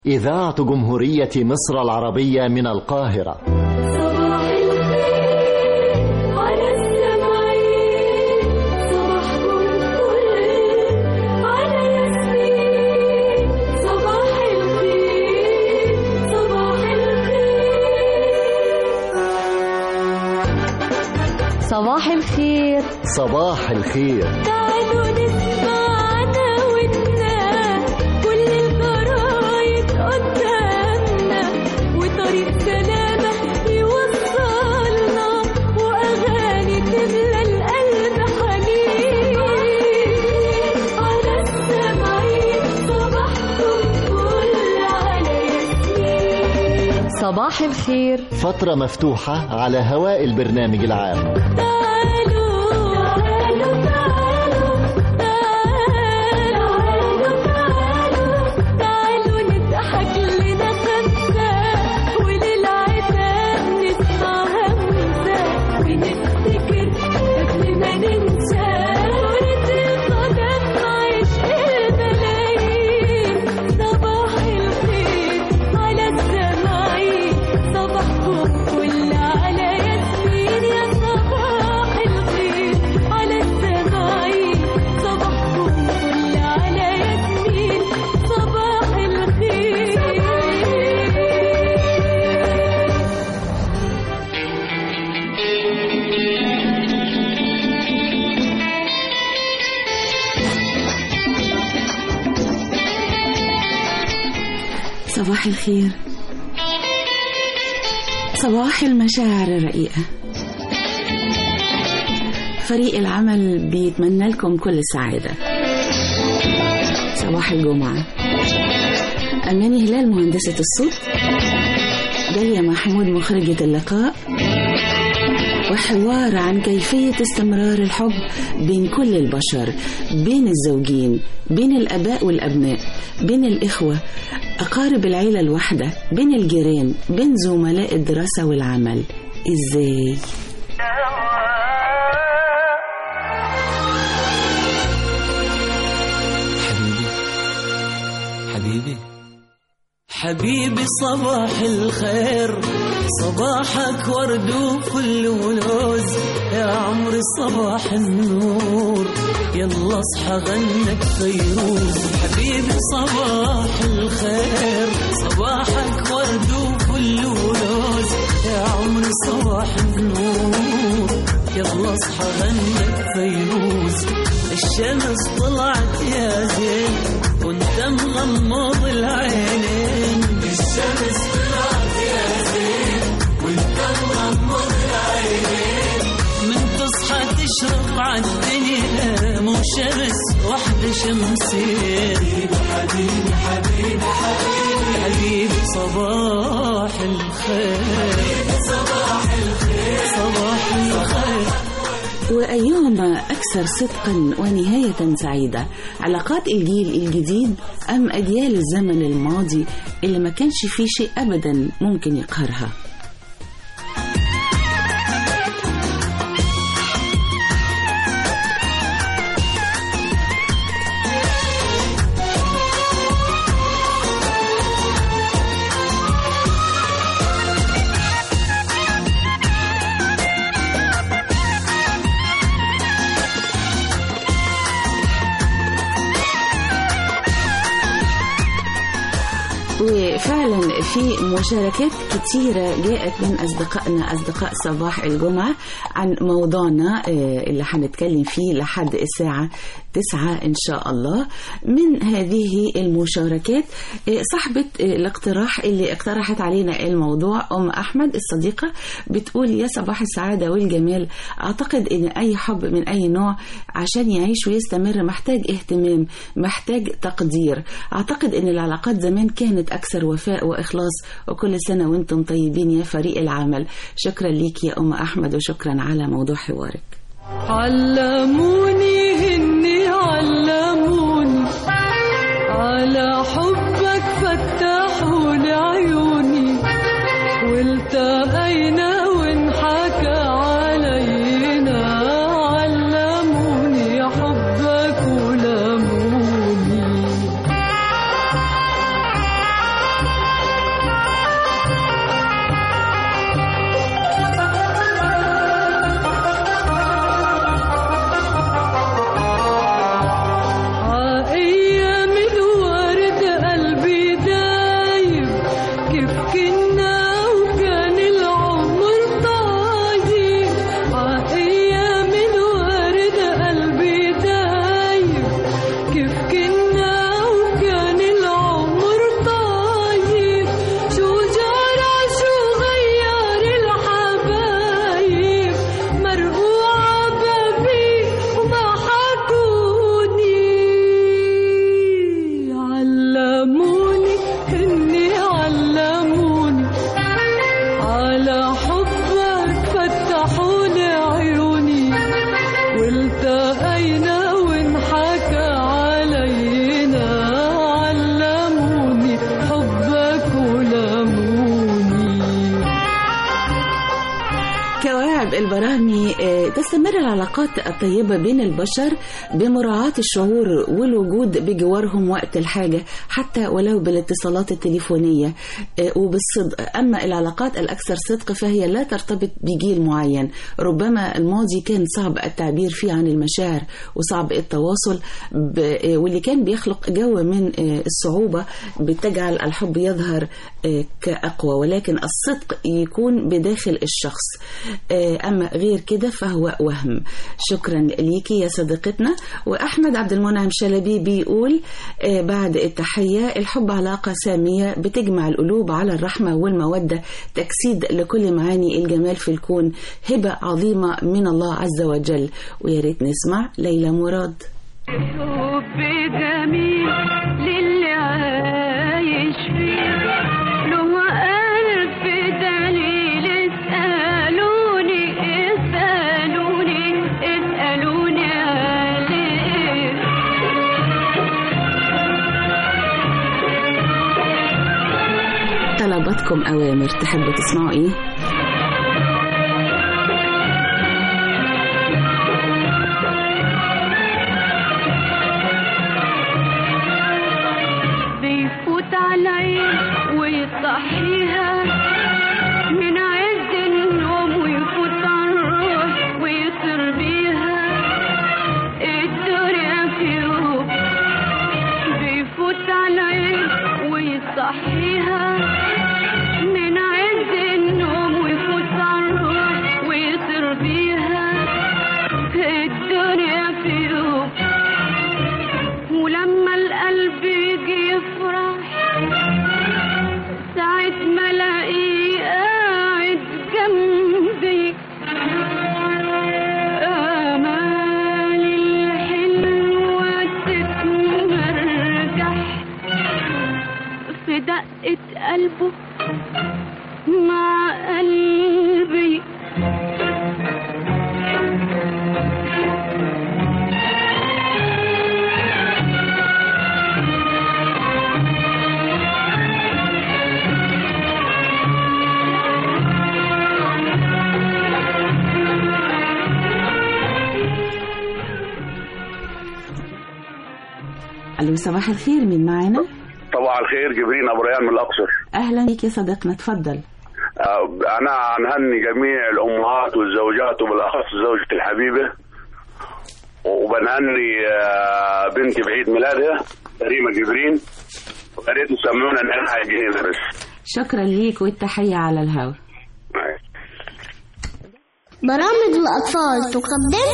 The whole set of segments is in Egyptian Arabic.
إذاعة جمهورية مصر العربية من القاهرة صباح الخير على السمعين صباحكم فل على ياسمين صباح الخير صباح الخير صباح الخير صباح الخير تعالوا نسمعنا ودنا كل الجرايد قدامنا وطريق سلامة يوصلنا وأغاني تملى القلب حنين على السمعين صباحكم فل على ياسمين صباح الخير فترة مفتوحة على هواء البرنامج العام تعالوا تعالوا تعالوا تعالوا تعالوا تعالوا نضحك لنا خمسة وللعتاب نسمع همسة ونفتكر قبل ما ننسى كرة القدم عشق الملايين صباح الخير على السماعين صباحكم كل على ياسمين يا صباح الخير على السماعين صباحكم كل على ياسمين صباح الخير صباح الخير صباح المشاعر الرقيقة فريق العمل بيتمنى لكم كل السعادة صباح الجمعة أماني هلال مهندسة الصوت داليا محمود مخرجة اللقاء وحوار عن كيفية استمرار الحب بين كل البشر بين الزوجين بين الأباء والأبناء بين الإخوة أقارب العيلة الواحدة بين الجيران بين زملاء الدراسة والعمل إزاي؟ حبيبي حبيبي حبيبي صباح الخير صباحك ورد وفل ولوز يا عمري صباح النور يلا اصحى غنك فيروز حبيبي صباح الخير صباحك ورد وفل ولوز يا عمري صباح النور يلا اصحى غنك فيروز الشمس طلعت يا زين وانت مغمض العينين الشمس طلعت يا زين وانت مغمض العينين من تصحى تشرق عالدنيا مو شمس واحدة شمسين حبيبي حبيبي حبيبي حبيبي صباح الخير صباح الخير صباح الخير وأيهما أكثر صدقا ونهاية سعيدة علاقات الجيل الجديد أم أجيال الزمن الماضي اللي ما كانش فيه شيء أبدا ممكن يقهرها وفعلا في مشاركات كتيرة جاءت من أصدقائنا أصدقاء صباح الجمعة عن موضوعنا آه، اللي هنتكلم فيه لحد الساعة تسعة إن شاء الله من هذه المشاركات آه، صاحبة آه، الاقتراح اللي اقترحت علينا الموضوع أم أحمد الصديقة بتقول يا صباح السعادة والجمال أعتقد إن أي حب من أي نوع عشان يعيش ويستمر محتاج اهتمام محتاج تقدير أعتقد إن العلاقات زمان كانت أكثر وفاء وإخلاص وكل سنة وأنتم طيبين يا فريق العمل شكرا ليك يا أم أحمد وشكرا على موضوع حوارك علموني هني علموني على حبك فتحوا لي عيوني والتقينا وانحكى علينا علموني حبك ولموني طيب البراهمي آه، تستمر العلاقات الطيبة بين البشر بمراعاة الشعور والوجود بجوارهم وقت الحاجة حتى ولو بالاتصالات التليفونية آه، وبالصدق أما العلاقات الأكثر صدق فهي لا ترتبط بجيل معين ربما الماضي كان صعب التعبير فيه عن المشاعر وصعب التواصل ب- آه، واللي كان بيخلق جو من آه، الصعوبة بتجعل الحب يظهر آه، كأقوى ولكن الصدق يكون بداخل الشخص آه، أما غير كده فهو وهم شكرا ليكي يا صديقتنا وأحمد عبد المنعم شلبي بيقول آه، بعد التحية الحب علاقة سامية بتجمع القلوب على الرحمة والمودة تجسيد لكل معاني الجمال في الكون هبة عظيمة من الله عز وجل ويا ريت نسمع ليلى مراد حب جميل للي عايش فيه له ألف دليل اسألوني اسألوني اسألوني عليه طلباتكم أوامر تحبوا تسمعوا إيه؟ بيفوت على العين ويصحيها من عز النوم ويفوت على الروح ويطير بيها الدنيا في يوم بيفوت على العين ويصحيها من عز النوم ويفوت على الروح ويطير بيها الدنيا في يوم ولما القلب يجي يفرح ساعة ما الاقيه قاعد جنبي آمالي الحلوة تتمرجح في دقة قلبه مع قلبي ألو صباح الخير مين معانا؟ صباح الخير جبرين ابو ريان من الاقصر أهلا بيك يا صديقنا اتفضل آه، انا هنهني جميع الامهات والزوجات وبالاخص زوجتي الحبيبه وبنهني آه، بنتي بعيد ميلادها كريمه جبرين ويا ريت تسمونا ان احنا جايين بس شكرا ليك والتحية على الهوا برامج الأطفال تقدم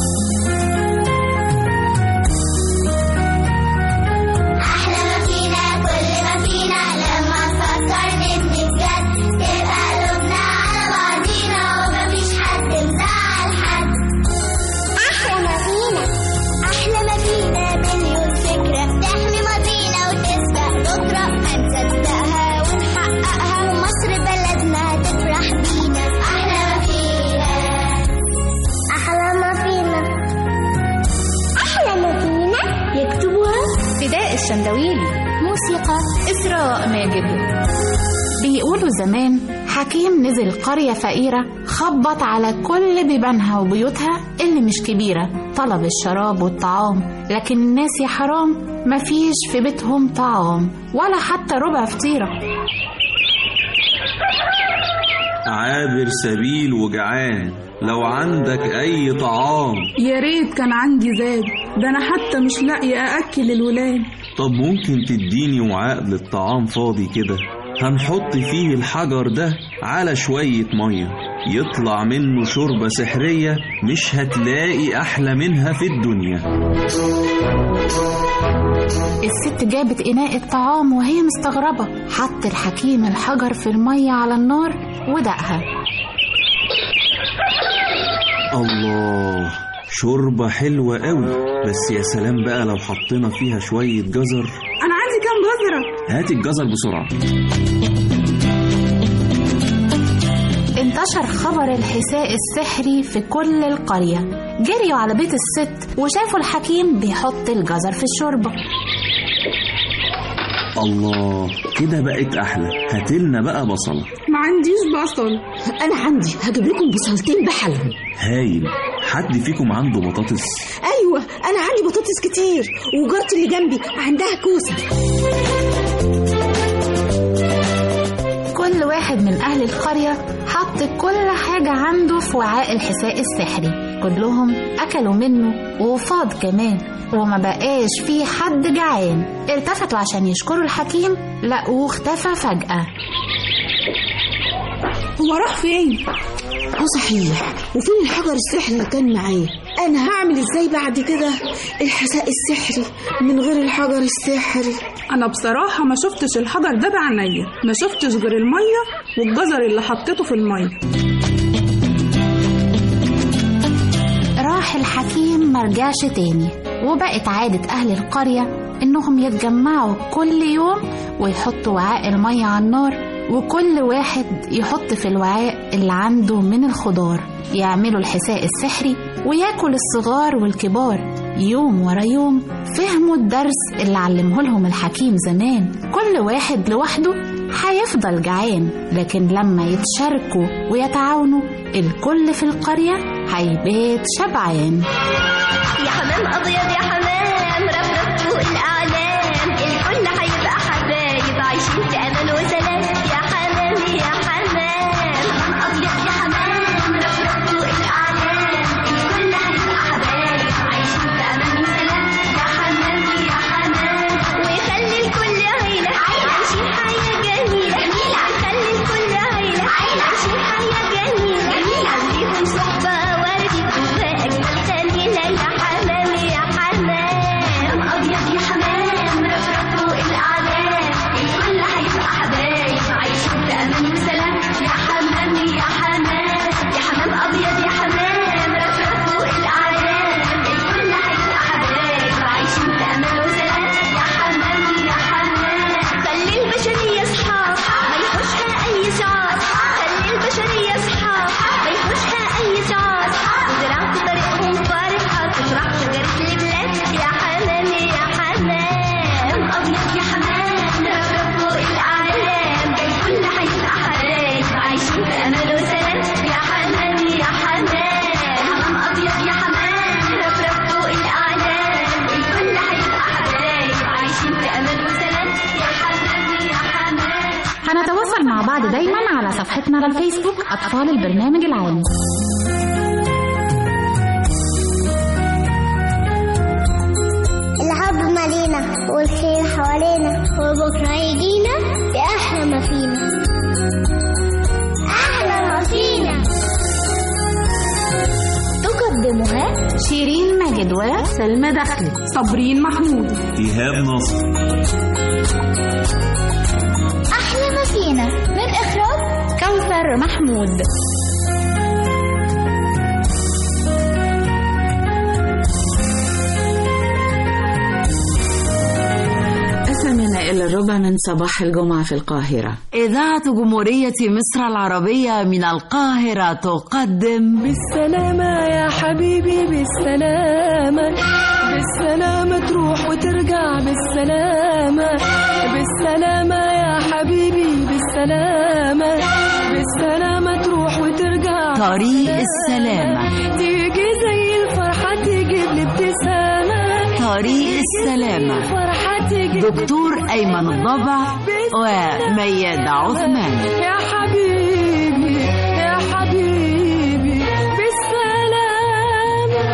أحلى ما فينا كل ما فينا لما تفكر نبني بجد تبقى قلوبنا على بعضينا ومفيش حد مزعل حد أحلى ما فينا أحلى ما فينا مليون فكرة تحمي ماضينا وتسبق بكرة هنصدقها ونحققها ومصر بلدنا هتفرح بينا أحلى ما فينا أحلى ما فينا أحلى ما فينا يكتبها فداء الشندويلي موسيقى إسراء ماجد بيقولوا زمان حكيم نزل قرية فقيرة خبط على كل بيبانها وبيوتها اللي مش كبيرة طلب الشراب والطعام لكن الناس يا حرام مفيش في بيتهم طعام ولا حتى ربع فطيرة عابر سبيل وجعان لو عندك أي طعام يا ريت كان عندي زاد ده انا حتى مش لاقيه ااكل الولاد طب ممكن تديني وعاء للطعام فاضي كده هنحط فيه الحجر ده على شوية مية يطلع منه شوربة سحرية مش هتلاقي أحلى منها في الدنيا الست جابت إناء الطعام وهي مستغربة حط الحكيم الحجر في المية على النار ودقها الله شوربة حلوة قوي بس يا سلام بقى لو حطينا فيها شوية جزر انا عندي كام جزره هات الجزر بسرعة انتشر خبر الحساء السحري في كل القرية جريوا على بيت الست وشافوا الحكيم بيحط الجزر في الشوربة الله كده بقت أحلى هاتلنا بقى بصلة ما عنديش بصل انا عندي هجيب لكم بصلتين بحالهم هايل حد فيكم عنده بطاطس ايوه انا عندي بطاطس كتير وجارتي اللي جنبي عندها كوسه كل واحد من أهل القرية حط كل حاجة عنده في وعاء الحساء السحري كلهم أكلوا منه وفاض كمان وما بقاش في حد جعان التفتوا عشان يشكروا الحكيم لقوه اختفى فجأة هو راح فين اه صحيح وفين الحجر السحري اللي كان معايا انا هعمل ازاي بعد كده الحساء السحري من غير الحجر السحري انا بصراحه ما شفتش الحجر ده بعينيا ما شفتش غير الميه والجزر اللي حطيته في الميه راح الحكيم مرجعش تاني وبقت عادة أهل القرية إنهم يتجمعوا كل يوم ويحطوا وعاء المية على النار وكل واحد يحط في الوعاء اللي عنده من الخضار يعملوا الحساء السحري وياكل الصغار والكبار يوم ورا يوم فهموا الدرس اللي علمه لهم الحكيم زمان كل واحد لوحده هيفضل جعان لكن لما يتشاركوا ويتعاونوا الكل في القرية هيبات شبعان يا حمام ابيض يا حمام رفرف فوق الاعلام الكل هيبقى حبايب عايشين في امان وسلام يا حمام يا حمام حمام ابيض يا حمام رفرف فوق الاعلام الكل هيبقى حبايب عايشين في امان وسلام يا حمام يا حمام ويخلي الكل عيله عايشين حياه جميله ويخلي الكل عيله عايشين حياه جميله خليهم صحبه وردي جوا اجمل خليله يا حمام يا حمام ابيض يا حمام رفرف فوق الاعلام الكل هيبقى حبايب عايشين في امان وسلام يا حمام يا حمام يا حمام ابيض يا حمام رفرف فوق الاعلام الكل هيبقى حبايب عايشين في امان وسلام يا حمام يا حمام خلي البشريه اصحاب ما يخشها اي شعار خلي البشريه اصحاب ما يخشها اي شعار وزرع في طريقهم فرحه تفرح شجره البلاد يا حمام يا حمام ابيض يا حمام رفرف فوق الاعلام الكل هيبقى حبايب عايشين في امان وسلام يا حمام يا حمام حمام ابيض يا حمام رفرف فوق الاعلام الكل هيبقى حبايب عايشين في امان وسلام يا حمام يا حمام هنتواصل مع بعض دايما على صفحتنا على الفيسبوك أطفال البرنامج العام الحب مالينا والخير حوالينا وبكرة يجينا بأحلى ما فينا أحلى ما فينا تقدمها شيرين ماجد وسلمى دخلي صابرين محمود إيهاب نصر أحلى ما فينا من إخراج كوثر محمود الثامنة إلى الربع من صباح الجمعة في القاهرة إذاعة جمهورية مصر العربية من القاهرة تقدم بالسلامة يا حبيبي بالسلامة بالسلامة تروح وترجع بالسلامة بالسلامة يا حبيبي بالسلامة بالسلامة تروح وترجع طريق السلامة تيجي زي الفرحة تجيب لي ابتسامة طريق السلامة فرحة تجيب دكتور أيمن الضبع وميادة عثمان يا حبيبي يا حبيبي بالسلامة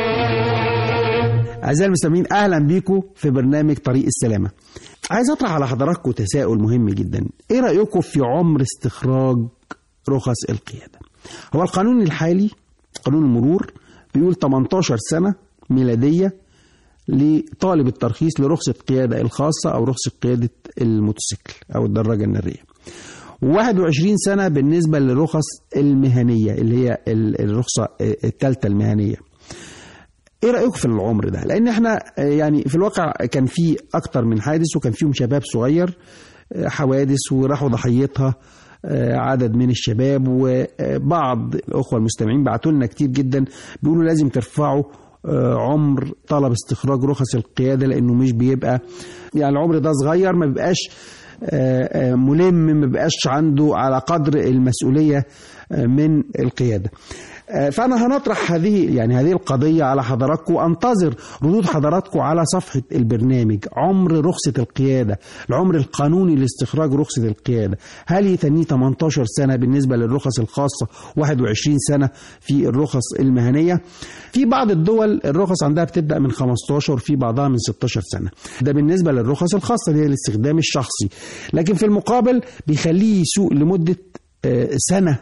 أعزائي المستمعين أهلا بيكم في برنامج طريق السلامة عايز أطرح على حضراتكم تساؤل مهم جدا إيه رأيكم في عمر استخراج رخص القيادة هو القانون الحالي قانون المرور بيقول 18 سنة ميلادية لطالب الترخيص لرخصة قيادة الخاصة أو رخصة قيادة الموتوسيكل أو الدراجة النارية و21 سنة بالنسبة للرخص المهنية اللي هي ال- الرخصة الثالثة المهنية ايه رايكم في العمر ده لان احنا آه، يعني في الواقع كان في اكتر من حادث وكان فيهم شباب صغير آه، حوادث وراحوا ضحيتها آه، عدد من الشباب وبعض الاخوه المستمعين بعتوا لنا كتير جدا بيقولوا لازم ترفعوا آه، عمر طلب استخراج رخص القياده لانه مش بيبقى يعني العمر ده صغير ما بيبقاش آه، آه، ملم ما بقاش عنده على قدر المسؤولية آه، من القيادة آه، فأنا هنطرح هذه يعني هذه القضية على حضراتكم وأنتظر ردود حضراتكم على صفحة البرنامج عمر رخصة القيادة العمر القانوني لاستخراج رخصة القيادة هل يتنيه 18 سنة بالنسبة للرخص الخاصة 21 سنة في الرخص المهنية في بعض الدول الرخص عندها بتبدأ من 15 في بعضها من 16 سنة ده بالنسبة للرخص الخاصة اللي هي الاستخدام الشخصي لكن في المقابل بيخليه يسوق لمدة آه، سنة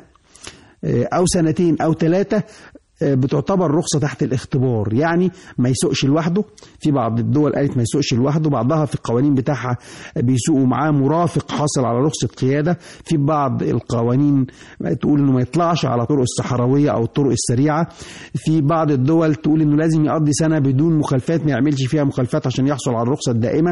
او سنتين او ثلاثه بتعتبر رخصة تحت الاختبار يعني ما يسوقش لوحده في بعض الدول قالت ما يسوقش لوحده بعضها في القوانين بتاعها بيسوقوا معاه مرافق حاصل على رخصة قيادة في بعض القوانين تقول انه ما يطلعش على طرق الصحراوية او الطرق السريعة في بعض الدول تقول انه لازم يقضي سنة بدون مخالفات ما يعملش فيها مخالفات عشان يحصل على الرخصة الدائمة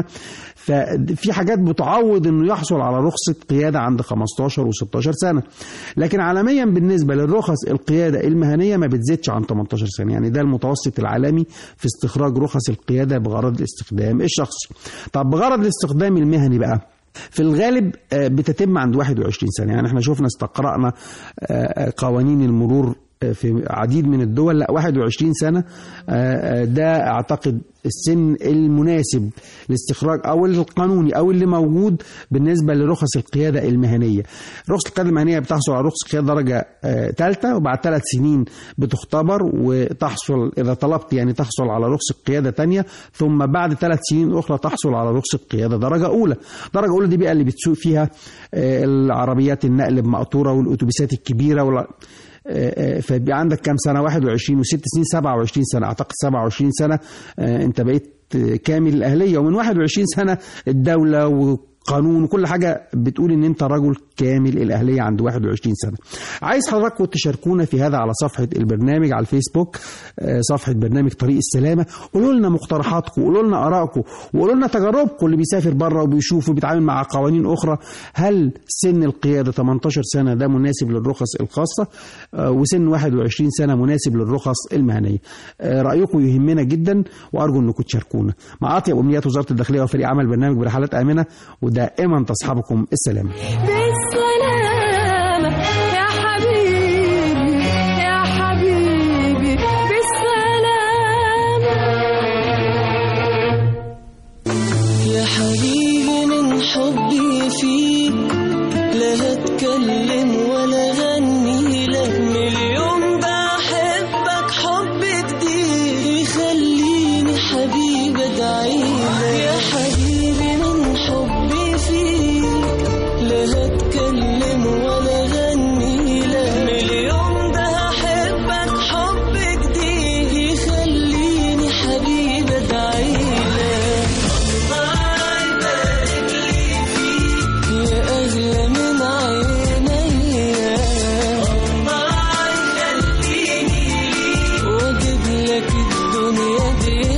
ففي حاجات بتعوض انه يحصل على رخصة قيادة عند 15 و16 سنة لكن عالميا بالنسبة للرخص القيادة المهنية ما بتزيدش عن 18 سنة يعني ده المتوسط العالمي في استخراج رخص القيادة بغرض الاستخدام الشخصي طب بغرض الاستخدام المهني بقى في الغالب آه، بتتم عند 21 سنة يعني احنا شفنا استقرأنا آه، قوانين المرور آه، في عديد من الدول لا 21 سنة آه، آه، ده اعتقد السن المناسب لاستخراج او القانوني او اللي موجود بالنسبه لرخص القياده المهنيه. رخصه القياده المهنيه بتحصل على رخصه قياده درجه ثالثه وبعد ثلاث سنين بتختبر وتحصل اذا طلبت يعني تحصل على رخصه قياده ثانيه ثم بعد ثلاث سنين اخرى تحصل على رخصه قياده درجه اولى. درجه اولى دي بقى اللي بتسوق فيها آه، العربيات النقل بمقطوره والاتوبيسات الكبيره ولا آه، آه، فبيبقى عندك كام سنه 21 وست سنين 27 سنه اعتقد 27 سنه آه، انت بقيت آه، كامل الاهليه ومن 21 سنه الدوله وقانون وكل حاجه بتقول ان انت رجل كامل الاهليه عند 21 سنه. عايز حضراتكم تشاركونا في هذا على صفحه البرنامج على الفيسبوك آه، صفحه برنامج طريق السلامه قولوا لنا مقترحاتكم قولوا لنا ارائكم وقولوا لنا تجاربكم اللي بيسافر بره وبيشوف وبيتعامل مع قوانين اخرى هل سن القياده 18 سنه ده مناسب للرخص الخاصه آه، وسن 21 سنه مناسب للرخص المهنيه. آه، رايكم يهمنا جدا وارجو انكم تشاركونا. مع اطيب امنيات وزاره الداخليه وفريق عمل برنامج برحلات امنه ودائما تصحبكم السلامه. بالسلامة يا حبيبي يا حبيبي بالسلامة يا حبيبي من حبي فيك لا هتكلم ولا غني لك مليون بحبك حب جديد يخليني حبيبي ادعيلك يا حبيبي من حبي فيك لا هتكلم ولا غني لك مليون بحبك حب جديد يخليني حبيبي ادعيلك يا أغلى من عينيا الله يخليني ليك وأجيب لك الدنيا دي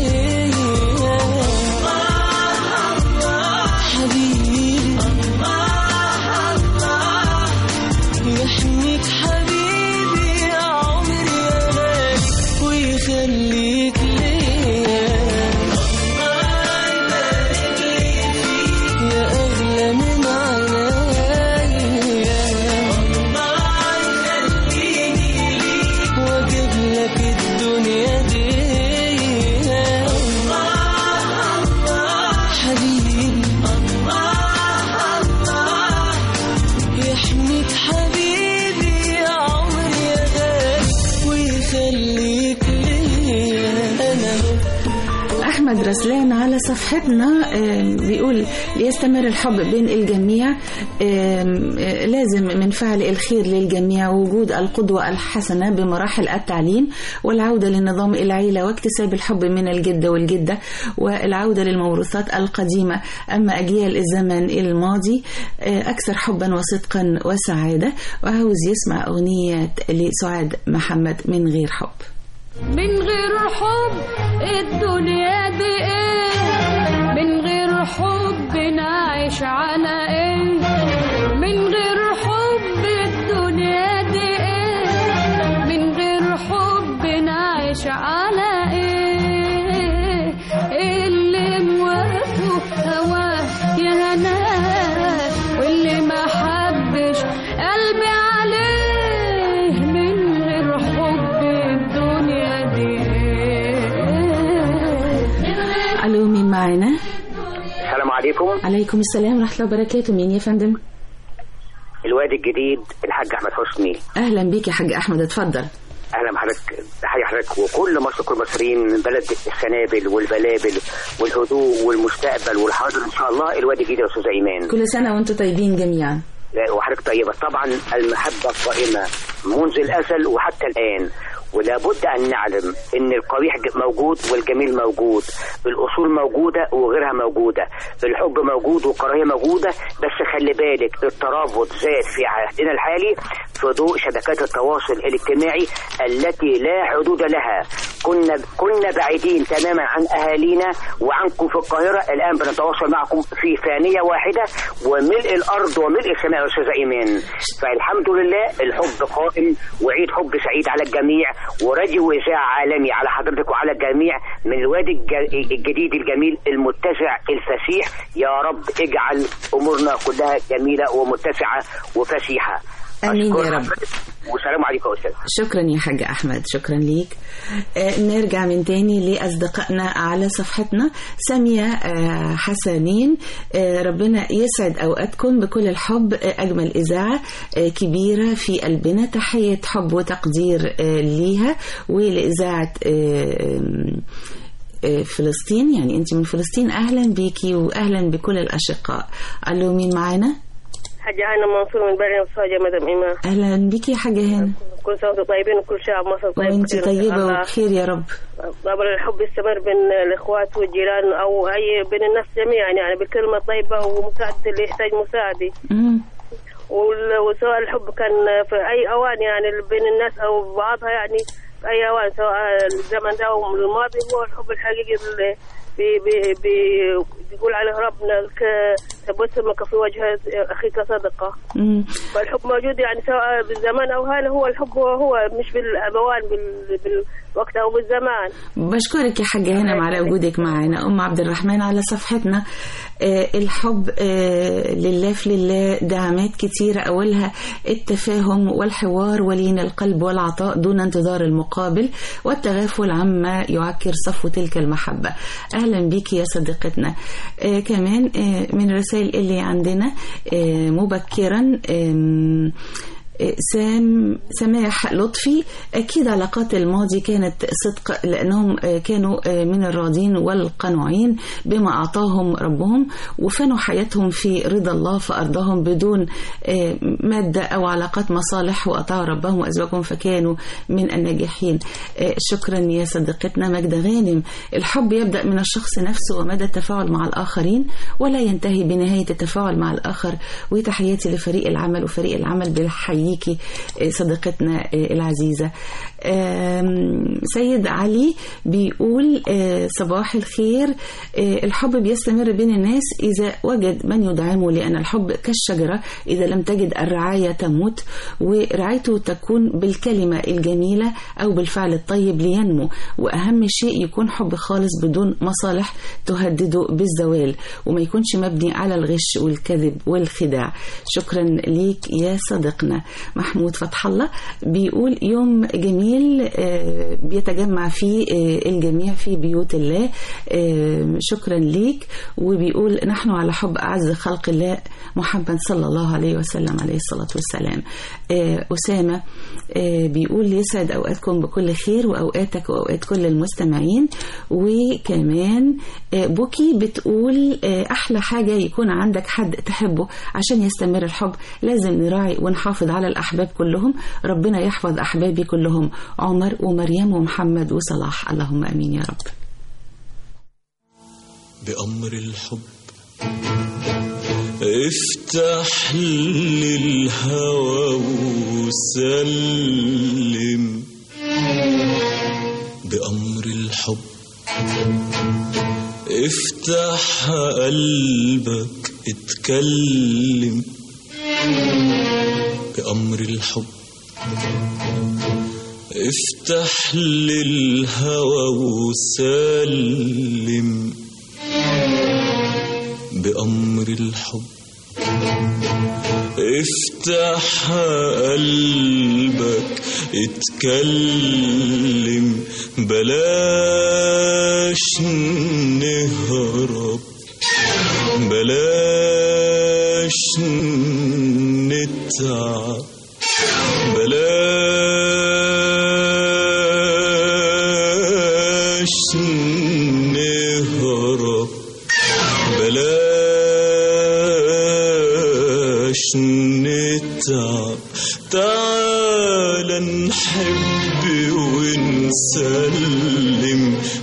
حبيبي يحميك حبيبي يا عمري يا غالي ويخليك ليا يا أغلى من عينيا الله يخليني ليك وأجيب لك الدنيا دي حبيبي يحميك حبيبي يا عمري يا غالي ويخليك ليا أنا هو أحمد رسلان على صفحتنا آم، بيقول ليستمر الحب بين الجميع آم، آه، لازم من فعل الخير للجميع وجود القدوة الحسنة بمراحل التعليم والعودة لنظام العيلة واكتساب الحب من الجد والجدة والعودة للموروثات القديمة أما أجيال الزمن الماضي آه، أكثر حبا وصدقا وسعادة وعاوز يسمع أغنية لسعاد محمد من غير حب من غير حب الدنيا دي ايه من غير حب نعيش على ايه من غير حب الدنيا دي ايه من غير حب نعيش على ايه اللي موافقه هواه يا هناه عليكم السلام ورحمة الله وبركاته مين يا فندم الوادي الجديد الحاج احمد حسني أهلا بيك يا حاج أحمد اتفضل اهلا بحضرتك تحية حضرتك وكل مصر كل المصريين من بلد السنابل والبلابل والهدوء والمستقبل والحاضر ان شاء الله الوادي الجديد يا استاذ ايمان كل سنة وانتم طيبين جميعا لا، وحضرتك طيبه طبعا المحبه قائمه منذ الازل وحتى الان ولا بد ان نعلم ان القبيح ج- موجود والجميل موجود الاصول موجوده وغيرها موجوده الحب موجود والكراهيه موجوده بس خلي بالك الترابط زاد في عهدنا الحالي في ضوء شبكات التواصل الاجتماعي التي لا حدود لها كنا كنا بعيدين تماما عن اهالينا وعنكم في القاهره الان بنتواصل معكم في ثانيه واحده وملء الارض وملء السماء يا استاذ ايمان فالحمد لله الحب قائم وعيد حب سعيد على الجميع وراديو اذاعه عالمي على حضرتك وعلى الجميع من الوادي الج- الجديد الجميل المتسع الفسيح يا رب اجعل امورنا كلها جميله ومتسعه وفسيحه آمين يا أشكر رب. حضرتك والسلام عليكم يا استاذ شكرا يا حاج أحمد شكرا ليك آه، نرجع من تاني لأصدقائنا على صفحتنا سامية آه، حسنين آه، ربنا يسعد أوقاتكم بكل الحب آه، أجمل إذاعة آه، كبيرة في قلبنا تحية حب وتقدير آه، ليها ولإذاعة آه، آه، فلسطين يعني أنت من فلسطين أهلا بيكي وأهلا بكل الأشقاء ألو مين معانا حاجة أنا منصور من بلد وصاجة مدام إيمان أهلا بيكي يا حاجة هنا كل سنة وأنتم طيبين وكل شعب مصر طيب وانت بخير إن شاء طيبة الله. وبخير يا رب طبعا الحب يستمر بين الإخوات والجيران أو أي بين الناس جميعا يعني بكلمة طيبة ومساعدة اللي يحتاج مساعدة مم. وال- وسواء الحب كان في أي أوان يعني بين الناس أو بعضها يعني في أي أوان سواء الزمن ده أو الماضي هو الحب الحقيقي اللي بي بي بي بيقول عليه ربنا ك- تبسمك في وجه أخيك صدقة مم. فالحب موجود يعني سواء بالزمان او هذا هو الحب هو, هو مش بالابوان بال بالوقت او بالزمان بشكرك يا حاجة هنا على وجودك معنا أم عبد الرحمن على صفحتنا آه، الحب آه، لله في لله دعامات كتيرة أولها التفاهم والحوار ولين القلب والعطاء دون انتظار المقابل والتغافل عما يعكر صفو تلك المحبة أهلا بك يا صديقتنا آه، كمان آه، من الرسائل اللي عندنا آه، مبكرا آم، سام سماح لطفي أكيد علاقات الماضي كانت صدق لأنهم كانوا من الراضين والقنوعين بما أعطاهم ربهم وفنوا حياتهم في رضا الله فأرضاهم بدون مادة أو علاقات مصالح وأطاعوا ربهم وأزواجهم فكانوا من الناجحين شكرا يا صديقتنا مجدة غانم الحب يبدأ من الشخص نفسه ومدى التفاعل مع الآخرين ولا ينتهي بنهاية التفاعل مع الآخر وتحياتي لفريق العمل وفريق العمل بحييكي صديقتنا العزيزة سيد علي بيقول صباح الخير الحب بيستمر بين الناس إذا وجد من يدعمه لأن الحب كالشجرة إذا لم تجد الرعاية تموت ورعايته تكون بالكلمة الجميلة أو بالفعل الطيب لينمو وأهم شيء يكون حب خالص بدون مصالح تهدده بالزوال وما يكونش مبني على الغش والكذب والخداع شكرا ليك يا صديقنا محمود فتح الله بيقول يوم جميل بيتجمع فيه الجميع في بيوت الله شكرا ليك وبيقول نحن على حب أعز خلق الله محمد صلى الله عليه وسلم عليه الصلاة والسلام أسامة بيقول يسعد أوقاتكم بكل خير وأوقاتك وأوقات كل المستمعين وكمان بوكي بتقول أحلى حاجة يكون عندك حد تحبه عشان يستمر الحب لازم نراعي ونحافظ على الأحباب كلهم ربنا يحفظ أحبابي كلهم عمر ومريم ومحمد وصلاح اللهم أمين يا رب بأمر الحب افتح للهوى وسلم بأمر الحب افتح قلبك اتكلم بأمر الحب افتح للهوى وسلم بأمر الحب افتح قلبك اتكلم بلاش نهرب بلاش نتعب بلاش نهرب بلاش نتعب تعال نحب ونسلم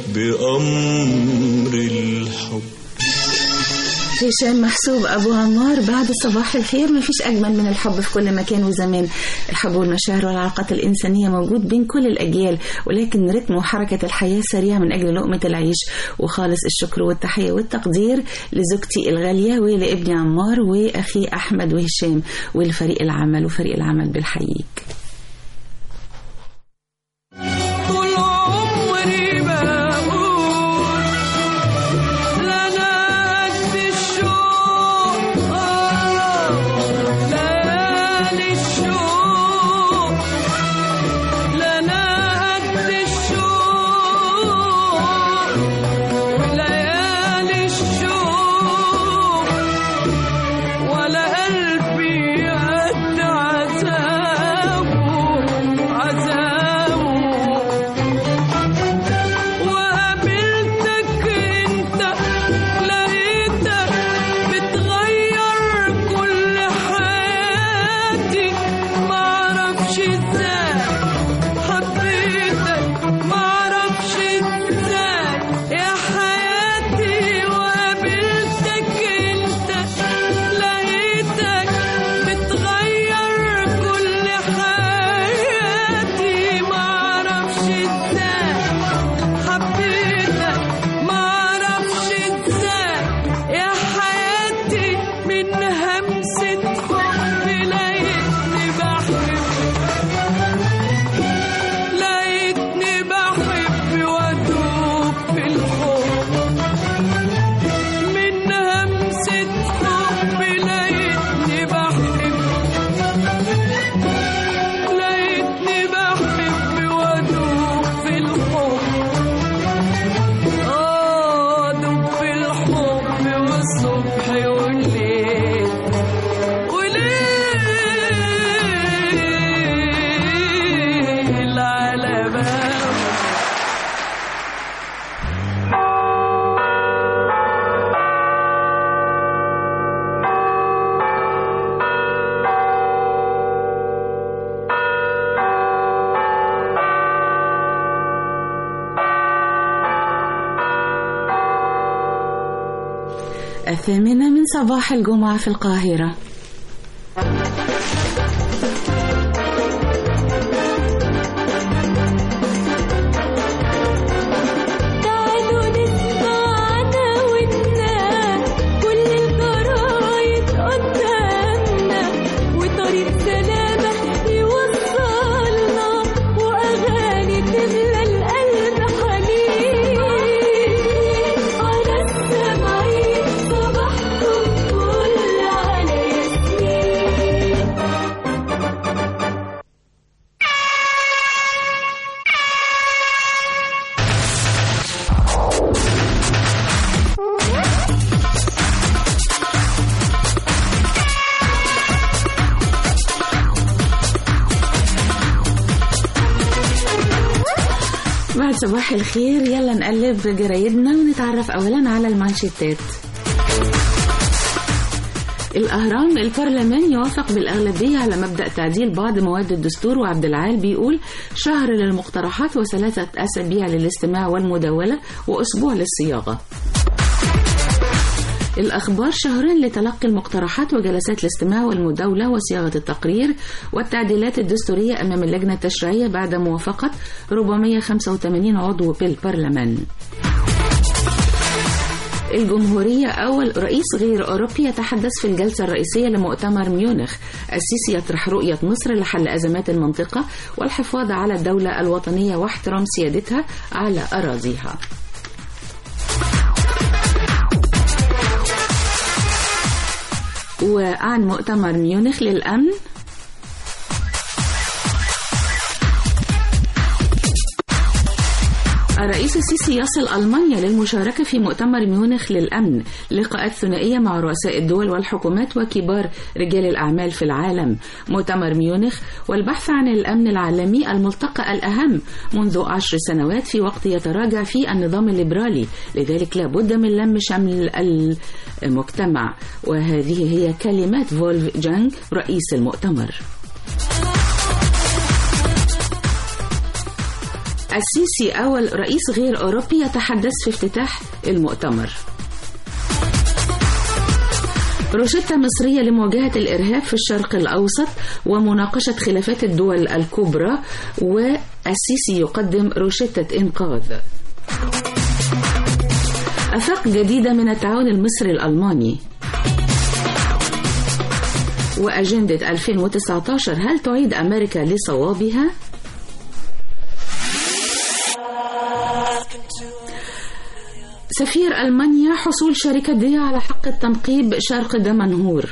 بأمر الحب هشام محسوب أبو عمار بعد صباح الخير ما فيش أجمل من الحب في كل مكان وزمان الحب والمشاعر والعلاقات الإنسانية موجود بين كل الأجيال ولكن رتم وحركة الحياة سريع من أجل لقمة العيش وخالص الشكر والتحية والتقدير لزوجتي الغالية ولابني عمار وأخي أحمد وهشام ولفريق العمل وفريق العمل بالحييك طول عمري بقول لنا قد الشوق آه، ليالي الشوق لنا قد الشوق ليالي الشوق ولا قلبي قد عذابه عذابه وقابلتك انت لقيتك بتغير كل حياتي معرفش ازاي حبيتك معرفش ازاي يا حياتي وقابلتك انت لقيتك بتغير كل حياتي معرفش ازاي حبيتك معرفش ازاي يا حياتي من همسة حب لقيتني بحب لقيتني بحب وادوب في الحب من همسة حب لقيتني بحب لقيتني بحب وادوب في الحب آه دوب في الحب والصبح والليل وليل على باب الثامنة من صباح الجمعة في القاهرة تعالوا نسمع عناويننا كل الجرايد قدامنا وطريق سلامة يوصلنا وأغاني تملى القلب حنين على السمعين صباحكم كل على ياسمين بعد صباح الخير يلا نقلب جرايدنا ونتعرف أولا على المانشيتات الأهرام البرلمان يوافق بالأغلبية على مبدأ تعديل بعض مواد الدستور وعبد العال بيقول شهر للمقترحات وثلاثة أسابيع للاستماع والمداولة وأسبوع للصياغة الأخبار شهرين لتلقي المقترحات وجلسات الاستماع والمداولة وصياغة التقرير والتعديلات الدستورية أمام اللجنة التشريعية بعد موافقة 485 عضو بالبرلمان الجمهورية أول رئيس غير أوروبي يتحدث في الجلسة الرئيسية لمؤتمر ميونخ السيسي يطرح رؤية مصر لحل أزمات المنطقة والحفاظ على الدولة الوطنية واحترام سيادتها على أراضيها وعن مؤتمر ميونخ للأمن الرئيس السيسي يصل ألمانيا للمشاركة في مؤتمر ميونخ للأمن لقاءات ثنائية مع رؤساء الدول والحكومات وكبار رجال الأعمال في العالم مؤتمر ميونخ والبحث عن الأمن العالمي الملتقى الأهم منذ عشر سنوات في وقت يتراجع فيه النظام الليبرالي لذلك لا بد من لم شمل المجتمع وهذه هي كلمات فولف جانج رئيس المؤتمر السيسي أول رئيس غير أوروبي يتحدث في افتتاح المؤتمر روشتة مصرية لمواجهة الإرهاب في الشرق الأوسط ومناقشة خلافات الدول الكبرى والسيسي يقدم روشتة إنقاذ أفاق جديدة من التعاون المصري الألماني وأجندة 2019 هل تعيد أمريكا لصوابها؟ سفير ألمانيا حصول شركة ديا على حق التنقيب شرق دمنهور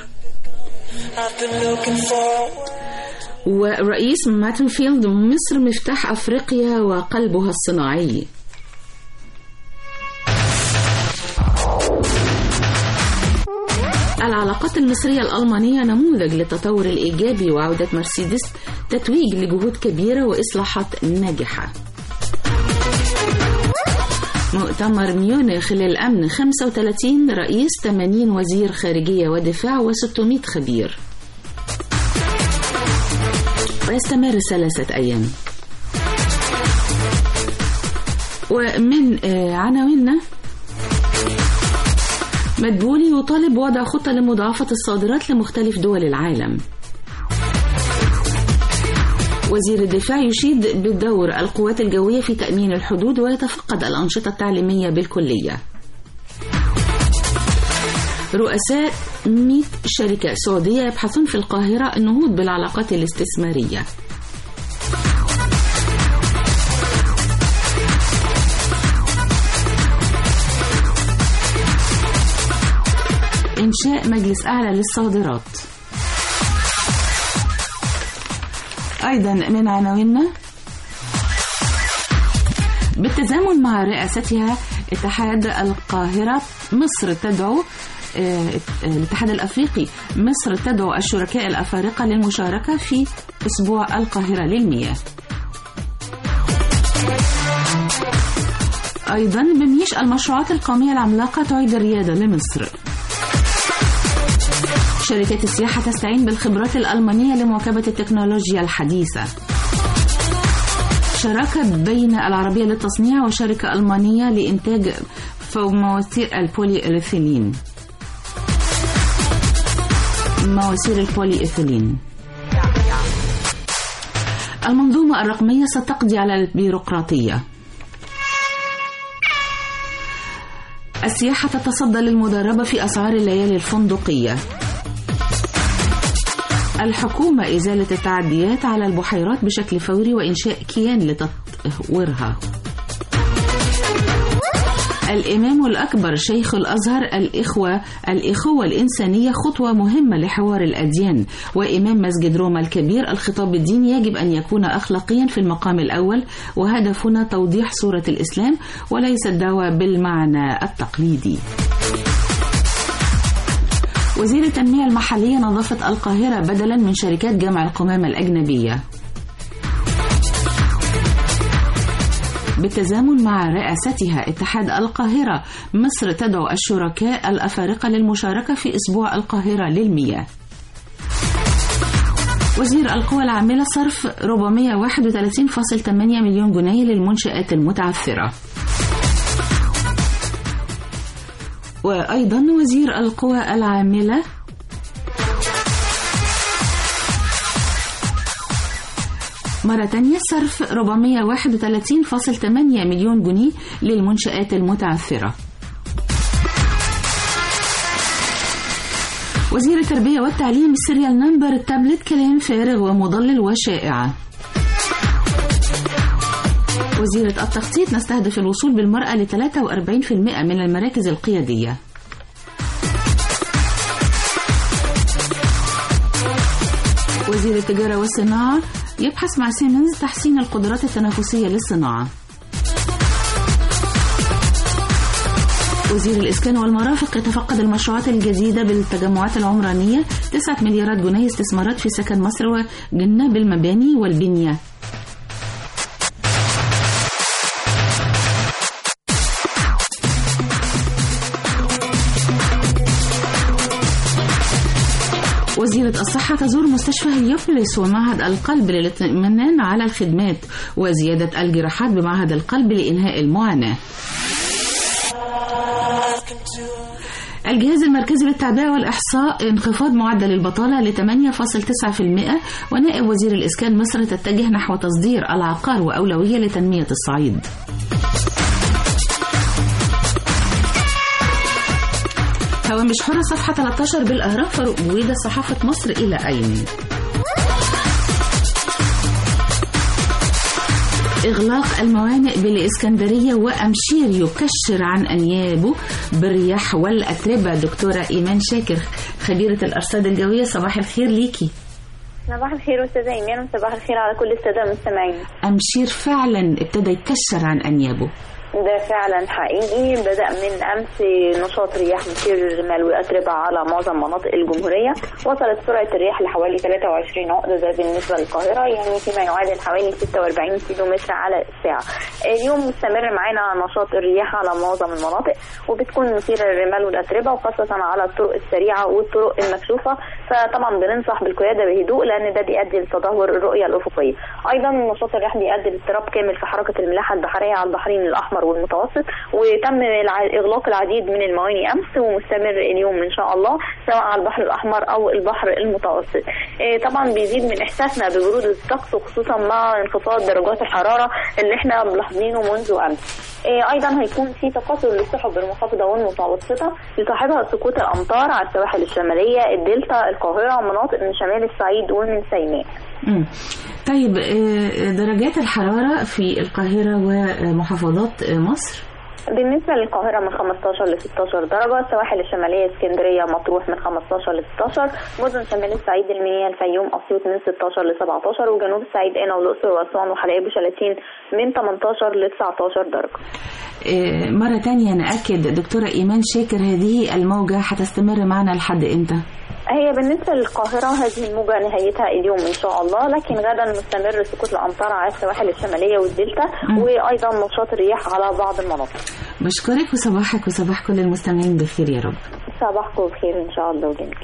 ورئيس ماتنفيلد مصر مفتاح أفريقيا وقلبها الصناعي العلاقات المصرية الألمانية نموذج للتطور الإيجابي وعودة مرسيدس تتويج لجهود كبيرة وإصلاحات ناجحة مؤتمر ميونخ للأمن 35 رئيس 80 وزير خارجية ودفاع و600 خبير ويستمر ثلاثة أيام ومن عناويننا مدبولي يطالب بوضع خطة لمضاعفة الصادرات لمختلف دول العالم وزير الدفاع يشيد بدور القوات الجوية في تأمين الحدود ويتفقد الأنشطة التعليمية بالكلية رؤساء 100 شركة سعودية يبحثون في القاهرة النهوض بالعلاقات الاستثمارية إنشاء مجلس أعلى للصادرات أيضا من عناويننا بالتزامن مع رئاستها اتحاد القاهرة مصر تدعو الاتحاد الأفريقي مصر تدعو الشركاء الأفارقة للمشاركة في أسبوع القاهرة للمياه أيضا بميش المشروعات القومية العملاقة تعيد الريادة لمصر شركات السياحة تستعين بالخبرات الألمانية لمواكبة التكنولوجيا الحديثة شراكة بين العربية للتصنيع وشركة ألمانية لإنتاج مواسير البولي إيثيلين مواسير البولي إيثيلين المنظومة الرقمية ستقضي على البيروقراطية السياحة تتصدى للمضاربة في أسعار الليالي الفندقية الحكومة إزالة التعديات على البحيرات بشكل فوري وإنشاء كيان لتطويرها الإمام الأكبر شيخ الأزهر الإخوة الإخوة الإنسانية خطوة مهمة لحوار الأديان وإمام مسجد روما الكبير الخطاب الديني يجب أن يكون أخلاقيا في المقام الأول وهدفنا توضيح صورة الإسلام وليس الدعوة بالمعنى التقليدي وزير التنمية المحلية نظفت القاهرة بدلا من شركات جمع القمامة الأجنبية بالتزامن مع رئاستها اتحاد القاهرة مصر تدعو الشركاء الأفارقة للمشاركة في أسبوع القاهرة للمياه وزير القوى العاملة صرف 431.8 مليون جنيه للمنشآت المتعثرة وأيضا وزير القوى العاملة مرة تانية صرف 431.8 مليون جنيه للمنشآت المتعثرة وزير التربية والتعليم السيريال نمبر التابلت كلام فارغ ومضلل وشائع وزيرة التخطيط نستهدف الوصول بالمرأة ل 43% من المراكز القيادية وزير التجارة والصناعة يبحث مع سيمنز تحسين القدرات التنافسية للصناعة وزير الإسكان والمرافق يتفقد المشروعات الجديدة بالتجمعات العمرانية 9 مليارات جنيه استثمارات في سكن مصر وجنة بالمباني والبنية وزيرة الصحة تزور مستشفى هليوبوليس ومعهد القلب للاطمئنان على الخدمات وزيادة الجراحات بمعهد القلب لإنهاء المعاناة الجهاز المركزي للتعبئة والإحصاء انخفاض معدل البطالة ل 8.9% ونائب وزير الإسكان مصر تتجه نحو تصدير العقار وأولوية لتنمية الصعيد هوامش حرة صفحة 13 بالأهرام فاروق بويدة صحافة مصر إلى أين؟ إغلاق الموانئ بالإسكندرية وأمشير يكشر عن أنيابه بالرياح والأتربة دكتورة إيمان شاكر خبيرة الأرصاد الجوية صباح الخير ليكي صباح الخير أستاذة إيمان وصباح الخير على كل السادة المستمعين أمشير فعلا ابتدى يكشر عن أنيابه ده فعلا حقيقي بدأ من أمس نشاط رياح مثير الرمال وأتربة على معظم مناطق الجمهورية وصلت سرعة الرياح لحوالي 23 عقدة ده بالنسبة للقاهرة يعني فيما يعادل حوالي 46 كيلو متر على الساعة اليوم مستمر معانا نشاط الرياح على معظم المناطق وبتكون مثيرة للرمال والأتربة وخاصة على الطرق السريعة والطرق المكشوفة فطبعا بننصح بالقيادة بهدوء لأن ده بيؤدي لتدهور الرؤية الأفقية أيضا نشاط الرياح بيؤدي لاضطراب كامل في حركة الملاحة البحرية على البحرين الأحمر والمتوسط وتم الع- إغلاق العديد من الموانئ أمس ومستمر اليوم إن شاء الله سواء على البحر الأحمر أو البحر المتوسط إيه طبعا بيزيد من إحساسنا ببرود الطقس وخصوصا مع انخفاض درجات الحرارة اللي احنا ملاحظينه منذ أمس إيه ايضا هيكون في تكاثر للسحب المنخفضه والمتوسطه يصاحبها سقوط الامطار على السواحل الشماليه الدلتا القاهره مناطق من شمال الصعيد ومن سيناء مم. طيب آه، درجات الحرارة في القاهرة ومحافظات آه، مصر بالنسبة للقاهرة من 15 ل 16 درجة السواحل الشمالية اسكندرية مطروح من 15 ل 16 مدن شمال الصعيد المنيا الفيوم أسيوط من 16 ل 17 وجنوب الصعيد قنا والأقصر وأسوان وحلايب وشلاتين من 18 ل 19 درجة آه، مرة تانية نأكد دكتورة إيمان شاكر هذه الموجة هتستمر معنا لحد إمتى؟ هي بالنسبة للقاهرة هذه الموجة نهايتها اليوم إن شاء الله لكن غدا مستمر سقوط الأمطار على السواحل الشمالية والدلتا وأيضا نشاط الرياح على بعض المناطق بشكرك وصباحك وصباح كل المستمعين بخير يا رب صباحكم بخير إن شاء الله وجميل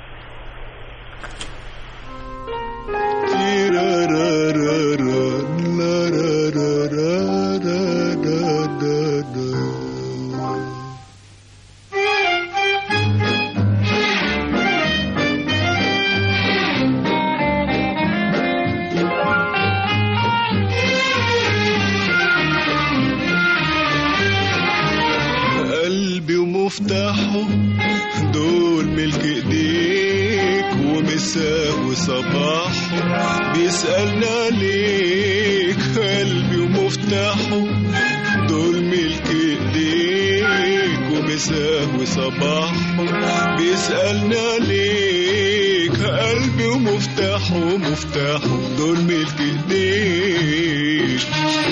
قلبي ومفتاحه دول ملك ايديك ومساه وصباحه بيسألنا عليك قلبي ومفتاحه دول ملك ايديك ومساه وصباحه بيسألنا عليك قلبي ومفتاحه مفتاحه دول ملك ايديك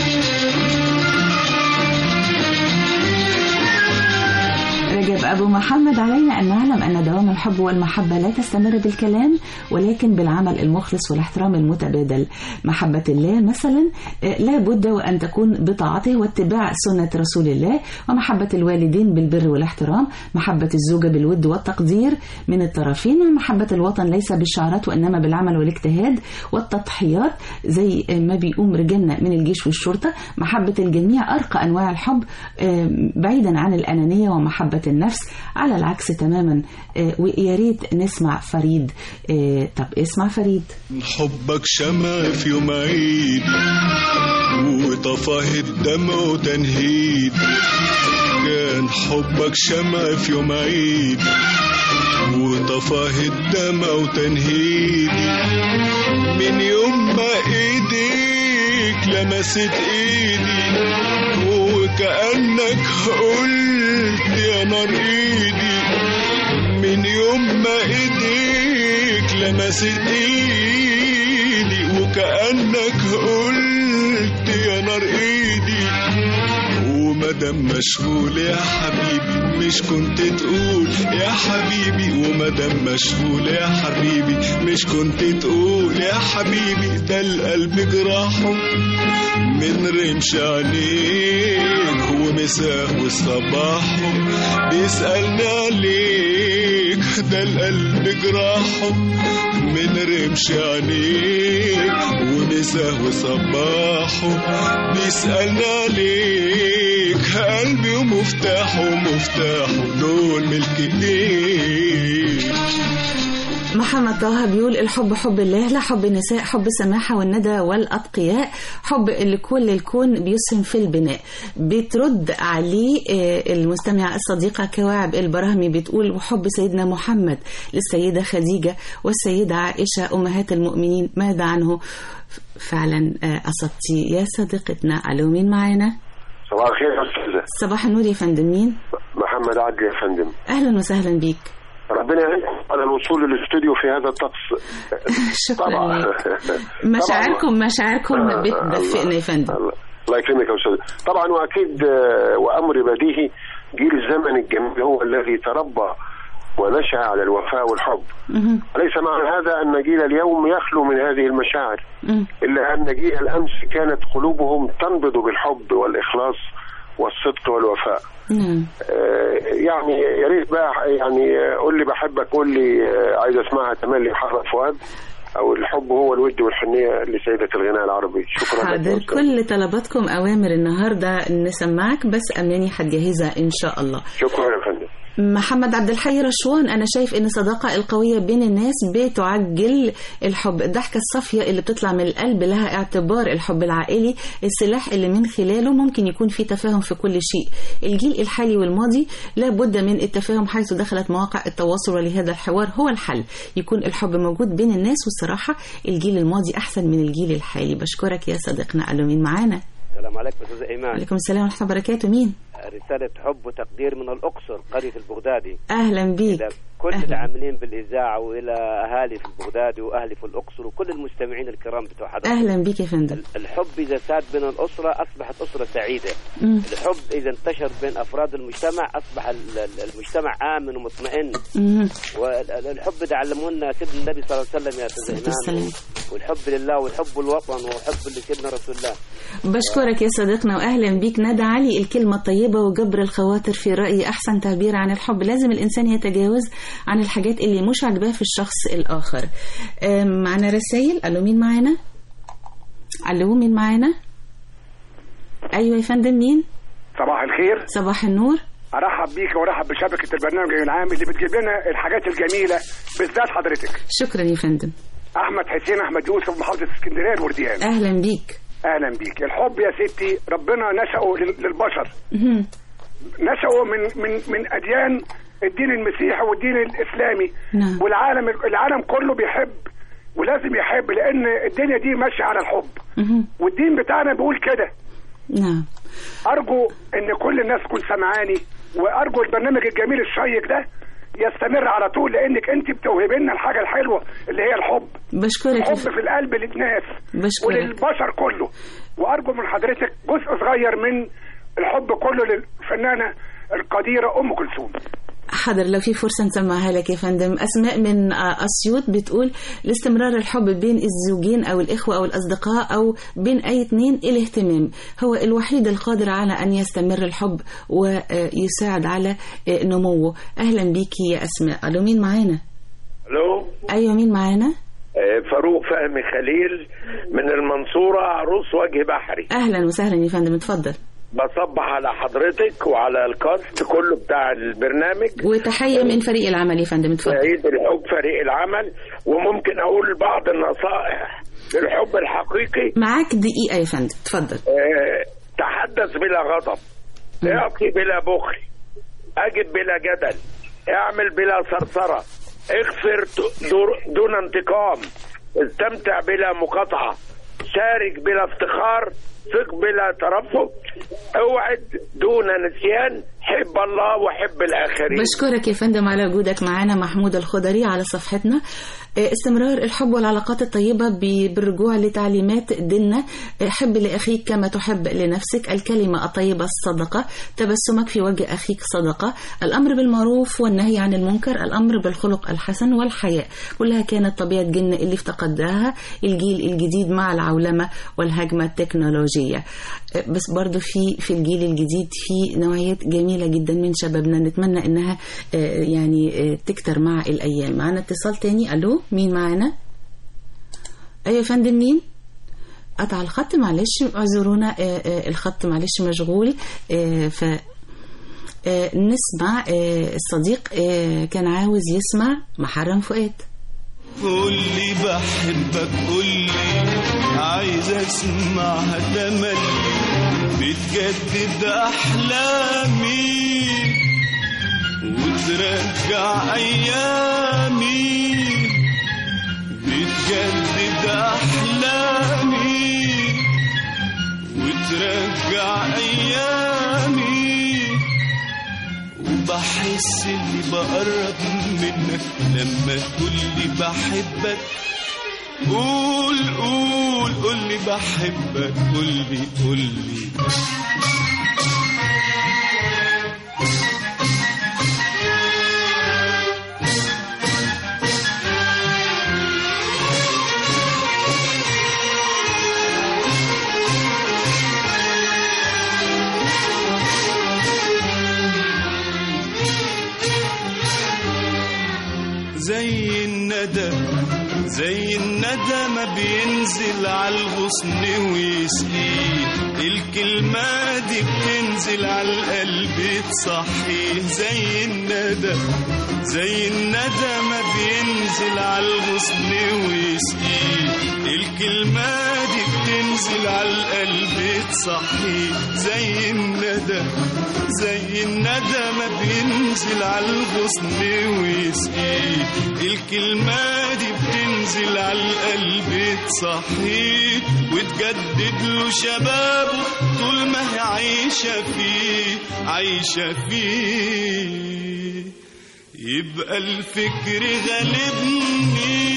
رجب أبو محمد علينا أن نعلم أن دوام الحب والمحبة لا تستمر بالكلام ولكن بالعمل المخلص والاحترام المتبادل محبة الله مثلا آه، لا بد وأن تكون بطاعته واتباع سنة رسول الله ومحبة الوالدين بالبر والاحترام محبة الزوجة بالود والتقدير من الطرفين ومحبة الوطن ليس بالشعارات وإنما بالعمل والاجتهاد والتضحيات زي ما بيقوم رجالنا من الجيش والشرطة محبة الجميع أرقى أنواع الحب آه، بعيدا عن الأنانية ومحبة النفس على العكس تماما آه، ويا ريت نسمع فريد آه، طب اسمع فريد حبك شمع في يوم عيد وطفاه الدمع وتنهيد كان حبك شمع في يوم عيد وطفاه الدمع وتنهيد من يوم ما ايديك لمست ايدي وكأنك قلت يا نار ايدي من يوم ما ايديك لمست ايدي وكأنك قلت يا نار ايدي ومادام مشغول يا حبيبي مش كنت تقول يا حبيبي ومادام مشغول يا حبيبي مش كنت تقول يا حبيبي ده القلب جراحه من رمش عينيك ومساه وصباحه بيسألني عليك ده القلب جراحه من رمش عينيك ومساه وصباحه بيسألني عليك قلبي ومفتاحه ومفتاحه دول ملك ايديك محمد طه بيقول الحب حب الله لا حب النساء حب السماحة والندى والأتقياء حب اللي كل الكون بيسهم في البناء بترد عليه آه، المستمعة الصديقة كواعب البراهمي بتقول وحب سيدنا محمد للسيدة خديجة والسيدة عائشة أمهات المؤمنين ماذا عنه فعلا آه، أصبتي يا صديقتنا ألو مين معانا صباح الخير يا استاذه صباح النور يا فندم مين محمد عدلي يا فندم أهلا وسهلا بيك ربنا يعينكم على الوصول للاستوديو في هذا الطقس شكرا طبعا مشاعركم مشاعركم بتدفئنا يا فندم الله يكرمك يا استاذ طبعا واكيد آه، وامر بديهي جيل الزمن الجميل هو الذي تربى ونشا على الوفاء والحب مهم. ليس معنى هذا ان جيل اليوم يخلو من هذه المشاعر مم. الا ان جيل الامس كانت قلوبهم تنبض بالحب والاخلاص والصدق والوفاء نعم آه، يعني يا ريت بقى يعني آه، قول لي بحبك قول لي آه، عايز اسمعها تملي محمد فؤاد او الحب هو الود والحنيه لسيده الغناء العربي شكرا لك يا حاضر أستاذ. كل طلباتكم أوامر النهاردة نسمعك بس أماني هتجهزها إن شاء الله شكرا يا فندم محمد عبد الحي رشوان أنا شايف إن الصداقة القوية بين الناس بتعجل الحب الضحكة الصافية اللي بتطلع من القلب لها اعتبار الحب العائلي السلاح اللي من خلاله ممكن يكون في تفاهم في كل شيء الجيل الحالي والماضي لابد من التفاهم حيث دخلت مواقع التواصل ولهذا الحوار هو الحل يكون الحب موجود بين الناس والصراحة الجيل الماضي أحسن من الجيل الحالي بشكرك يا صديقنا ألو مين معانا السلام عليكم استاذ ايمان عليكم السلام ورحمة الله وبركاته مين رسالة حب وتقدير من الأقصر قرية البغدادي أهلا بيك إلى كل العاملين بالإذاعة وإلى أهالي في البغدادي وأهلي في الأقصر وكل المستمعين الكرام بتوع حضرتك أهلا بيك يا فندم الحب إذا ساد بين الأسرة أصبحت أسرة سعيدة مم. الحب إذا انتشر بين أفراد المجتمع أصبح ال- ال- المجتمع آمن ومطمئن مم. والحب ده علمونا سيدنا النبي صلى الله عليه وسلم يا أستاذ إيمان والسلام. والحب لله والحب الوطن وحب لسيدنا رسول الله بشكرك يا صديقنا واهلا بيك ندى علي الكلمه الطيبه وجبر الخواطر في رايي احسن تعبير عن الحب لازم الانسان يتجاوز عن الحاجات اللي مش عاجباه في الشخص الاخر آم، معنا رسائل الو مين معانا الو مين معانا ايوه يا فندم مين صباح الخير صباح النور ارحب بيك وارحب بشبكه البرنامج العام اللي بتجيب لنا الحاجات الجميله بالذات حضرتك شكرا يا فندم احمد حسين احمد يوسف محافظه اسكندريه الورديان اهلا بيك اهلا بيك الحب يا ستي ربنا نشأه لل- للبشر مهم. نشأوا من من من اديان الدين المسيحي والدين الاسلامي نعم. والعالم العالم كله بيحب ولازم يحب لان الدنيا دي ماشيه على الحب مهم. والدين بتاعنا بيقول كده نعم ارجو ان كل الناس تكون سمعاني وارجو البرنامج الجميل الشيق ده يستمر على طول لانك انت بتوهب لنا الحاجه الحلوه اللي هي الحب بشكرك يا حب ف- في القلب للناس بشكرك. وللبشر كله وارجو من حضرتك جزء صغير من الحب كله للفنانه القديره ام كلثوم حاضر لو في فرصة نسمعها لك يا فندم أسماء من آه، أسيوط بتقول لاستمرار الحب بين الزوجين أو الإخوة أو الأصدقاء أو بين أي اتنين الاهتمام هو الوحيد القادر على أن يستمر الحب ويساعد على آه، نموه أهلا بيكي يا أسماء ألو مين معانا الو أيوة مين معانا آه، فاروق فهمي خليل من المنصورة عروس وجه بحري أهلا وسهلا يا فندم اتفضل بصبح على حضرتك وعلى الكاست كله بتاع البرنامج وتحية من فريق العمل يا فندم اتفضل عيد الحب فريق العمل وممكن اقول بعض النصائح للحب الحقيقي معاك دقيقة يا فندم اتفضل آه، تحدث بلا غضب اعطي بلا بخل اجب بلا جدل اعمل بلا ثرثرة اغفر ت- دور- دون انتقام استمتع بلا مقاطعة شارك بلا افتخار ثق بلا ترفق اوعد دون نسيان حب الله وحب الاخرين بشكرك يا فندم على وجودك معنا محمود الخضري على صفحتنا آه، استمرار الحب والعلاقات الطيبة ب- بالرجوع لتعليمات ديننا آه، حب لأخيك كما تحب لنفسك الكلمة الطيبة الصدقة تبسمك في وجه أخيك صدقة الأمر بالمعروف والنهي عن المنكر الأمر بالخلق الحسن والحياء كلها كانت طبيعة جن اللي افتقدها الجيل الجديد مع العولمة والهجمة التكنولوجية آه، بس برضو في في الجيل الجديد في نوعيات جميلة جدا من شبابنا نتمنى انها آه، يعني آه، تكتر مع الايام معنا اتصال تاني الو مين معانا ايوه يا فندم مين قطع الخط معلش اعذرونا آه، آه، الخط معلش مشغول آه، ف آه، نسمع آه، الصديق آه، كان عاوز يسمع محرم فؤاد قول لي بحبك قول لي عايز اسمعها تملي بتجدد احلامي وترجع ايامي بتجدد احلامي وترجع ايامي وبحس اني بقرب منك لما تقولي بحبك قول قول قولي بحبك قولي قولي زي الندى زي الندى ما بينزل على الغصن ويسقيه الكلمة دي بتنزل على القلب تصحيه زي الندى زي الندى ما بينزل على الغصن ويسقيه الكلمة دي بتنزل على القلب تصحيه زي الندى زي الندى ما بينزل على الغصن ويسقيه الكلمة دي بتنزل على القلب تصحيه وتجدد له شبابه طول ما هي عايشة فيه عايشة فيه يبقى الفكر غالبني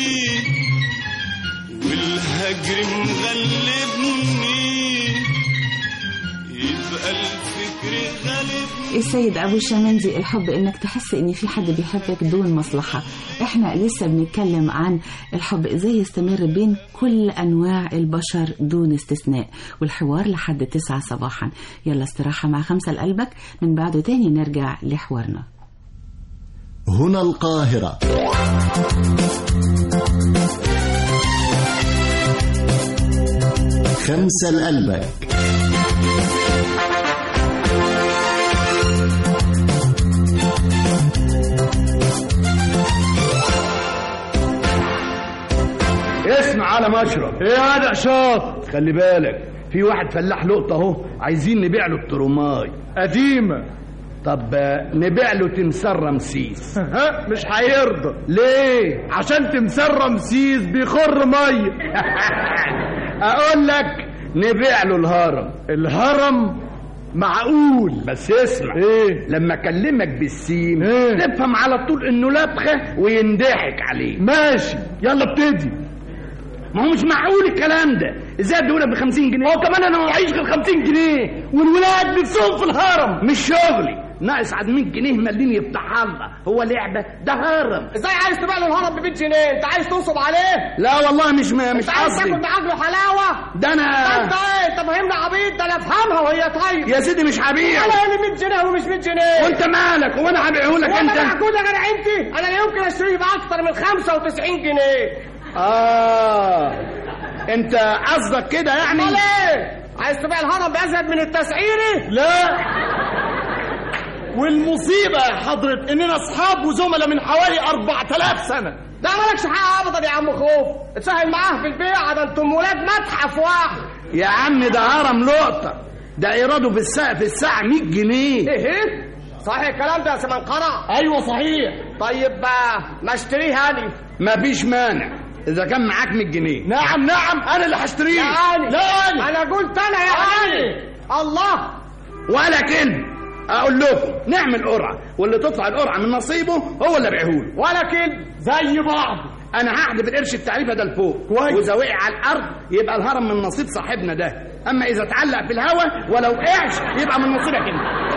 والهجر مغلبني يبقى الفكر غالبني السيد ابو الشمندي الحب انك تحس ان في حد بيحبك دون مصلحه احنا لسه بنتكلم عن الحب ازاي يستمر بين كل انواع البشر دون استثناء والحوار لحد تسعة صباحا يلا استراحه مع خمسه لقلبك من بعده تاني نرجع لحوارنا هنا القاهرة خمسة لقلبك اسمع على مشرب ايه يا جدع شاط خلي بالك في واحد فلاح لقطه اهو عايزين نبيع له الترماي قديمه طب آه، نبيع له تمثال رمسيس مش هيرضى ليه عشان تمثال رمسيس بيخر ميه اقول لك نبيع له الهرم الهرم معقول بس اسمع ايه لما اكلمك بالسين إيه؟ تفهم على طول انه لبخه ويندحك عليه ماشي يلا ابتدي ما هو مش معقول الكلام ده ازاي اديهولك ب 50 جنيه هو كمان انا ما معيش غير 50 جنيه والولاد نفسهم في الهرم مش شغلي ناقص عاد 100 جنيه مالين يفتح الله هو لعبه ده هرم ازاي عايز تبيع له الهرم ب 100 جنيه انت عايز تنصب عليه لا والله مش ما مش انت عايز قصدي تاكل معاك له حلاوه ده انا ده انت ايه انت فاهمني عبيط ده انا افهمها وهي طيب يا سيدي مش هبيع انا اللي 100 جنيه ومش 100 جنيه وانت مالك وانا هبيعهولك وانا انت معقول يا جدع انت انا لا يمكن اشتريه باكتر من 95 جنيه اه انت قصدك كده يعني امال ايه عايز تبيع الهرم بازيد من التسعيري لا والمصيبة يا حضرة إننا أصحاب وزملاء من حوالي 4000 سنة ده مالكش حق ابدا يا عم خوف اتسهل معاه في البيع ده انتم ولاد متحف واحد يا عم ده هرم لقطة ده إيراده في الساعة في الساعة 100 جنيه ايه صحيح الكلام ده يا سمان قرع أيوة صحيح طيب بقى ما اشتريه هاني مفيش مانع إذا كان معاك 100 جنيه نعم نعم أنا اللي هشتريه لا هاني لا هاني انا قلت انا يا هاني الله ولا كلمة اقول لكم نعمل قرعه واللي تطلع القرعه من نصيبه هو اللي ابيعهوله ولا كده زي بعض انا هحدف القرش التعريفه ده لفوق كويس واذا وقع على الارض يبقى الهرم من نصيب صاحبنا ده اما اذا اتعلق في الهواء ولو وقعش يبقى من نصيبك انت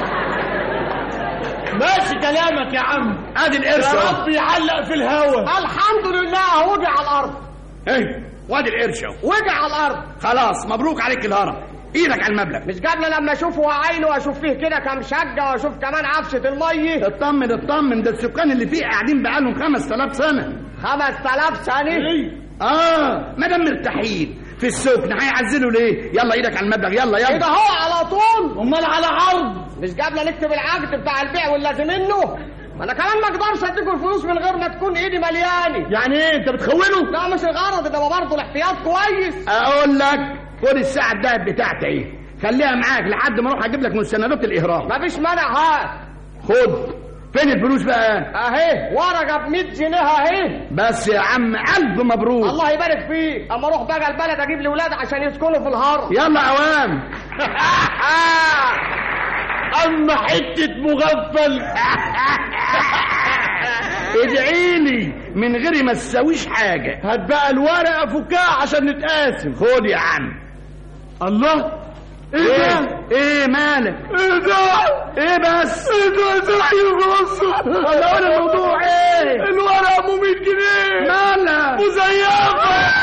ماشي كلامك يا عم ادي القرش يا أهو. رب يعلق في الهوا الحمد لله وقع على الارض ايه وادي القرش اهو وقع على الارض خلاص مبروك عليك الهرم ايدك على المبلغ مش قبل لما اشوفه وعينه واشوف فيه كده كام شقه واشوف كمان عفشه الميه اطمن اطمن ده السكان اللي فيه قاعدين بقالهم 5000 سنه 5000 سنه اه ما دام مرتاحين في السكن هيعزلوا ليه يلا ايدك على المبلغ يلا يلا كده هو على طول امال على عرض مش قبل نكتب العقد بتاع البيع واللازم منه ما انا كمان ما اقدرش اديكوا الفلوس من غير ما تكون ايدي مليانه يعني ايه انت بتخونه لا مش الغرض ده برضه الاحتياط كويس اقول لك خد الساعه الدهب بتاعتي اهي خليها معاك لحد ما اروح اجيب لك مستندات الاهرام مفيش مانع هات خد فين الفلوس بقى اهي ورقه ب 100 جنيه اهي بس يا عم الف مبروك الله يبارك فيك اما اروح بقى البلد اجيب لي ولاد عشان يسكنوا في الهرم يلا عوام اما حته مغفل ادعي لي من غير ما تساويش حاجه هات بقى الورقه فكاها عشان نتقاسم خد يا عم الله ايه ده ايه مالك ايه ده ايه بس ايه ده زي بص ولا قول الموضوع ايه الورقه ب 100 جنيه مالك مزيفه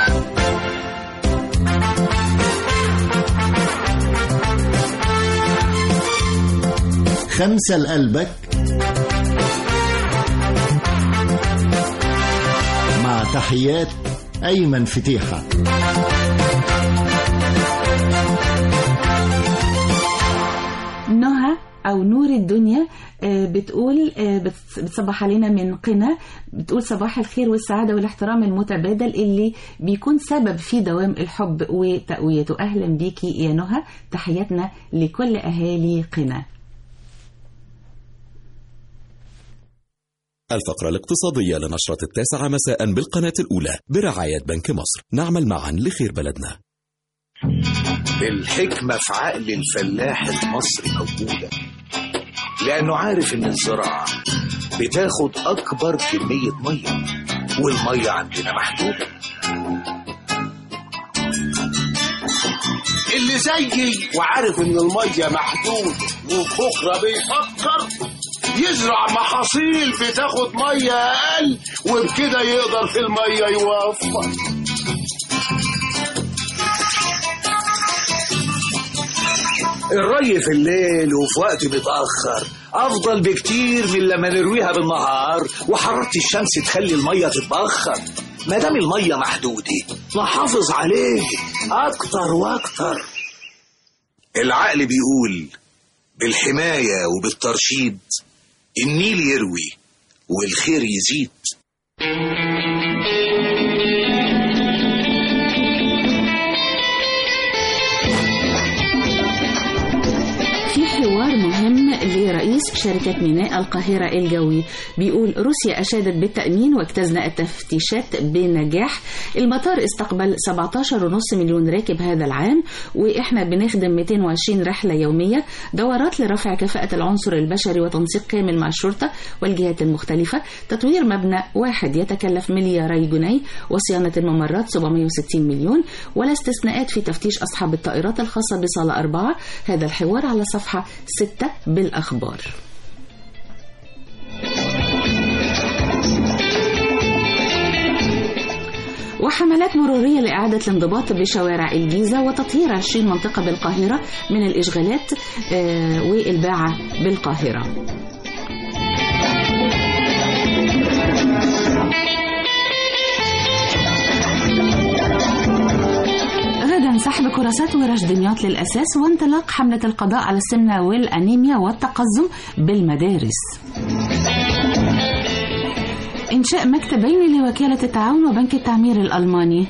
خمسة لقلبك مع تحيات أيمن فتيحة نهى أو نور الدنيا آه، بتقول آه، بت- بتصبح علينا من قنا بتقول صباح الخير والسعادة والاحترام المتبادل اللي بيكون سبب في دوام الحب وتقويته أهلا بيكي يا نهى تحياتنا لكل أهالي قنا الفقرة الاقتصادية لنشرة التاسعة مساء بالقناة الأولى برعاية بنك مصر نعمل معا لخير بلدنا الحكمة في عقل الفلاح المصري موجودة لأنه عارف إن الزراعة بتاخد أكبر كمية مية والمية عندنا محدودة اللي زيي وعارف ان الميه محدود وبكره بيفكر يزرع محاصيل بتاخد ميه اقل وبكده يقدر في الميه يوفر الري في الليل وفي وقت متأخر أفضل بكتير من لما نرويها بالنهار وحرارة الشمس تخلي المية تتبخر ما دام المية محدودة نحافظ عليه أكتر وأكتر العقل بيقول بالحماية وبالترشيد النيل يروي والخير يزيد في حوار مهم لرئيس شركة ميناء القاهرة الجوي بيقول روسيا أشادت بالتأمين واجتزنا التفتيشات بنجاح المطار استقبل 17.5 مليون راكب هذا العام وإحنا بنخدم 220 رحلة يومية دورات لرفع كفاءة العنصر البشري وتنسيق كامل مع الشرطة والجهات المختلفة تطوير مبنى واحد يتكلف ملياري جنيه وصيانة الممرات 760 مليون ولا استثناءات في تفتيش أصحاب الطائرات الخاصة بصالة أربعة هذا الحوار على صفحة 6 بالأخبار وحملات مرورية لإعادة الانضباط بشوارع الجيزة وتطهير 20 منطقة بالقاهرة من الإشغالات آه، والباعة بالقاهرة غدا سحب كراسات ورش دمياط للأساس وانطلاق حملة القضاء على السمنة والأنيميا والتقزم بالمدارس إنشاء مكتبين لوكالة التعاون وبنك التعمير الألماني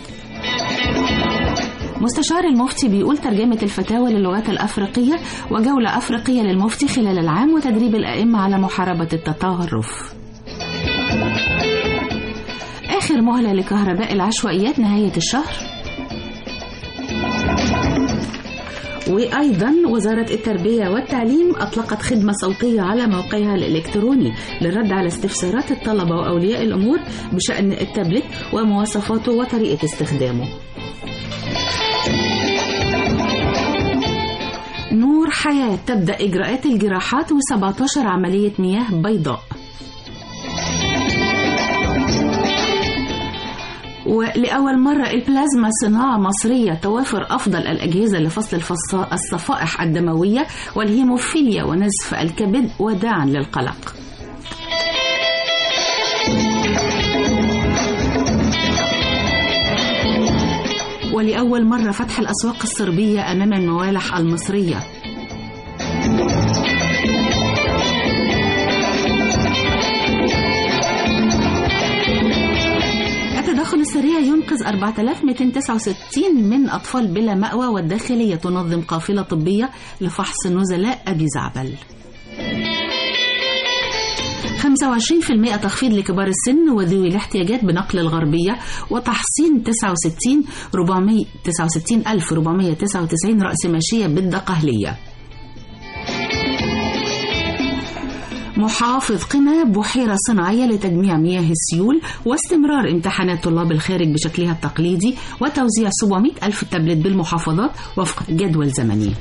مستشار المفتي بيقول ترجمة الفتاوى للغات الأفريقية وجولة أفريقية للمفتي خلال العام وتدريب الأئمة على محاربة التطرف آخر مهلة لكهرباء العشوائيات نهاية الشهر وأيضا وزارة التربية والتعليم أطلقت خدمة صوتية على موقعها الإلكتروني للرد على استفسارات الطلبة وأولياء الأمور بشأن التابلت ومواصفاته وطريقة استخدامه نور حياة تبدأ إجراءات الجراحات و17 عملية مياه بيضاء ولأول مرة البلازما صناعة مصرية توافر أفضل الأجهزة لفصل الفص- الصفائح الدموية والهيموفيليا ونزف الكبد وداعا للقلق ولأول مرة فتح الأسواق الصربية أمام الموالح المصرية التدخل السريع ينقذ 4269 من أطفال بلا مأوى والداخلية تنظم قافلة طبية لفحص نزلاء أبي زعبل 25% تخفيض لكبار السن وذوي الاحتياجات بنقل الغربية وتحصين 69 400 69499 رأس ماشية بالدقهلية محافظ قنا بحيرة صناعية لتجميع مياه السيول واستمرار امتحانات طلاب الخارج بشكلها التقليدي وتوزيع 700 ألف تابلت بالمحافظات وفق جدول زمني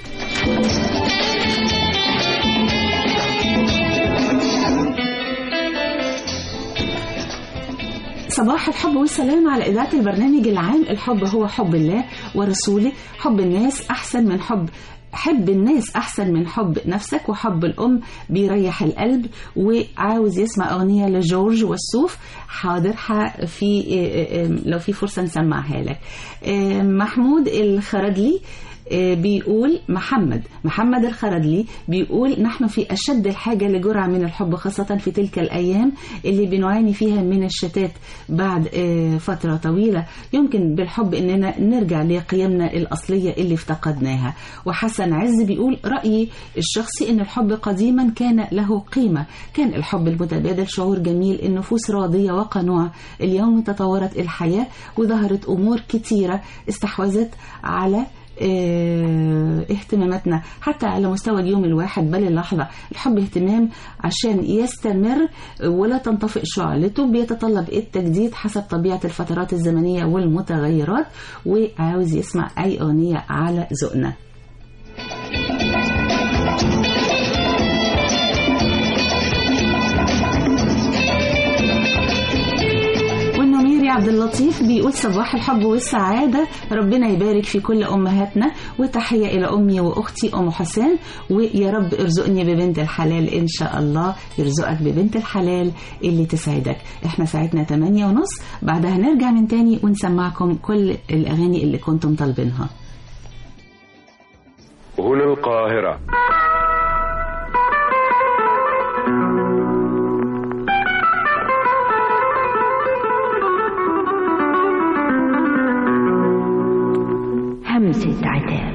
صباح الحب والسلام على إذاعة البرنامج العام الحب هو حب الله ورسوله حب الناس أحسن من حب حب الناس أحسن من حب نفسك وحب الأم بيريح القلب وعاوز يسمع أغنية لجورج والسوف حاضر ح- في لو في فرصة نسمعها لك محمود الخردلي آه، بيقول محمد محمد الخردلي بيقول نحن في أشد الحاجة لجرعة من الحب خاصة في تلك الأيام اللي بنعاني فيها من الشتات بعد آه، فترة طويلة يمكن بالحب إننا نرجع لقيمنا الأصلية اللي افتقدناها وحسن عز بيقول رأيي الشخصي إن الحب قديما كان له قيمة كان الحب المتبادل شعور جميل النفوس راضية وقنوعة اليوم تطورت الحياة وظهرت أمور كتيرة استحوذت على اه، اهتماماتنا حتى على مستوى اليوم الواحد بل اللحظة الحب اهتمام عشان يستمر ولا تنطفئ شعلته بيتطلب التجديد حسب طبيعة الفترات الزمنية والمتغيرات وعاوز يسمع أي أغنية على ذوقنا والنميري عبد اللطيف بيقول صباح الحب والسعادة ربنا يبارك في كل أمهاتنا وتحية إلى أمي وأختي أم حسين ويا رب ارزقني ببنت الحلال إن شاء الله يرزقك ببنت الحلال اللي تسعدك احنا ساعتنا 8 ونص بعدها نرجع من تاني ونسمعكم كل الأغاني اللي كنتم طالبينها هنا القاهرة همسة عتاب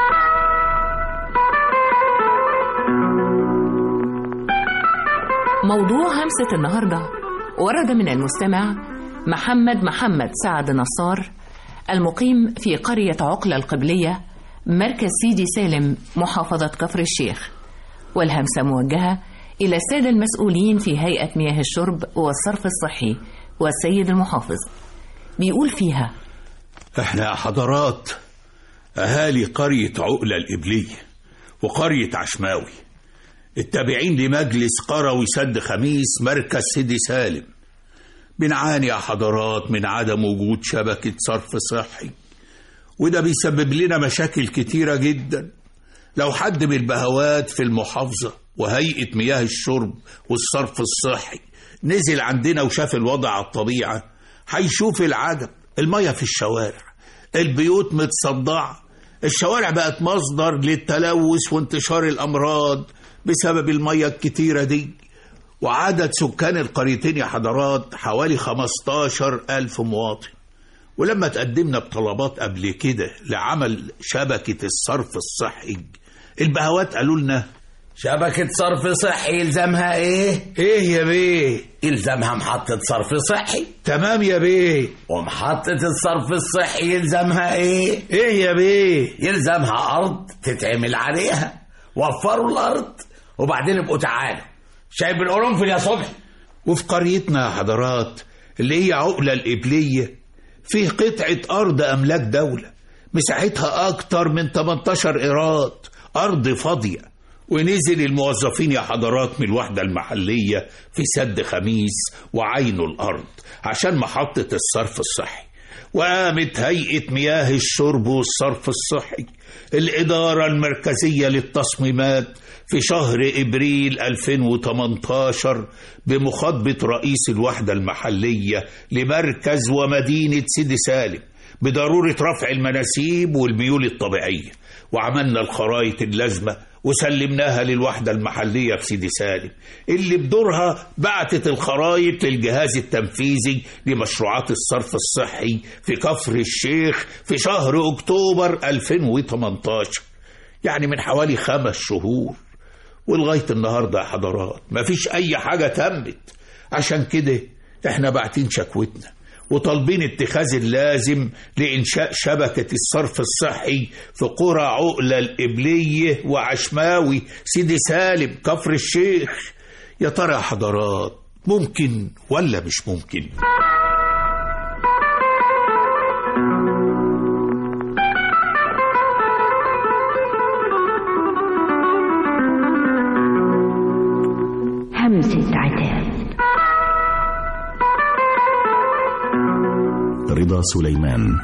موضوع همسة النهاردة ورد من المستمع محمد محمد سعد نصار المقيم في قرية عقلة القبلية مركز سيدي سالم محافظة كفر الشيخ والهمسة موجهة إلى السادة المسؤولين في هيئة مياه الشرب والصرف الصحي والسيد المحافظ بيقول فيها احنا يا حضرات اهالي قرية عقلة الإبلية وقرية عشماوي التابعين لمجلس قروي سد خميس مركز سيدي سالم بنعاني يا حضرات من عدم وجود شبكة صرف صحي وده بيسبب لنا مشاكل كتيرة جدا لو حد من البهوات في المحافظة وهيئة مياه الشرب والصرف الصحي نزل عندنا وشاف الوضع على الطبيعة هيشوف العجب المية في الشوارع البيوت متصدعة الشوارع بقت مصدر للتلوث وانتشار الأمراض بسبب المية الكتيرة دي وعدد سكان القريتين يا حضرات حوالي 15 ألف مواطن ولما تقدمنا بطلبات قبل كده لعمل شبكة الصرف الصحي البهوات قالوا لنا شبكة صرف صحي يلزمها ايه؟ ايه يا بيه؟ يلزمها محطة صرف صحي تمام يا بيه ومحطة الصرف الصحي يلزمها ايه؟ ايه يا بيه؟ يلزمها أرض تتعمل عليها وفروا الأرض وبعدين ابقوا تعالوا شايب القرنفل يا صبحي وفي قريتنا يا حضرات اللي هي عقلة القبلية فيه قطعة أرض أملاك دولة مساحتها أكتر من 18 إيراد أرض فاضية ونزل الموظفين يا حضرات من الوحدة المحلية في سد خميس وعينوا الأرض عشان محطة الصرف الصحي وقامت هيئة مياه الشرب والصرف الصحي الإدارة المركزية للتصميمات في شهر إبريل 2018 بمخاطبة رئيس الوحدة المحلية لمركز ومدينة سيدي سالم بضرورة رفع المناسيب والميول الطبيعية وعملنا الخرائط اللازمة وسلمناها للوحدة المحلية في سيدي سالم اللي بدورها بعتت الخرائط للجهاز التنفيذي لمشروعات الصرف الصحي في كفر الشيخ في شهر أكتوبر 2018 يعني من حوالي خمس شهور ولغاية النهاردة يا حضرات مفيش أي حاجة تمت عشان كده احنا باعتين شكوتنا وطالبين اتخاذ اللازم لإنشاء شبكة الصرف الصحي في قرى عقلة القبلية وعشماوي سيدي سالم كفر الشيخ يا ترى يا حضرات ممكن ولا مش ممكن همسة عتاب رضا سليمان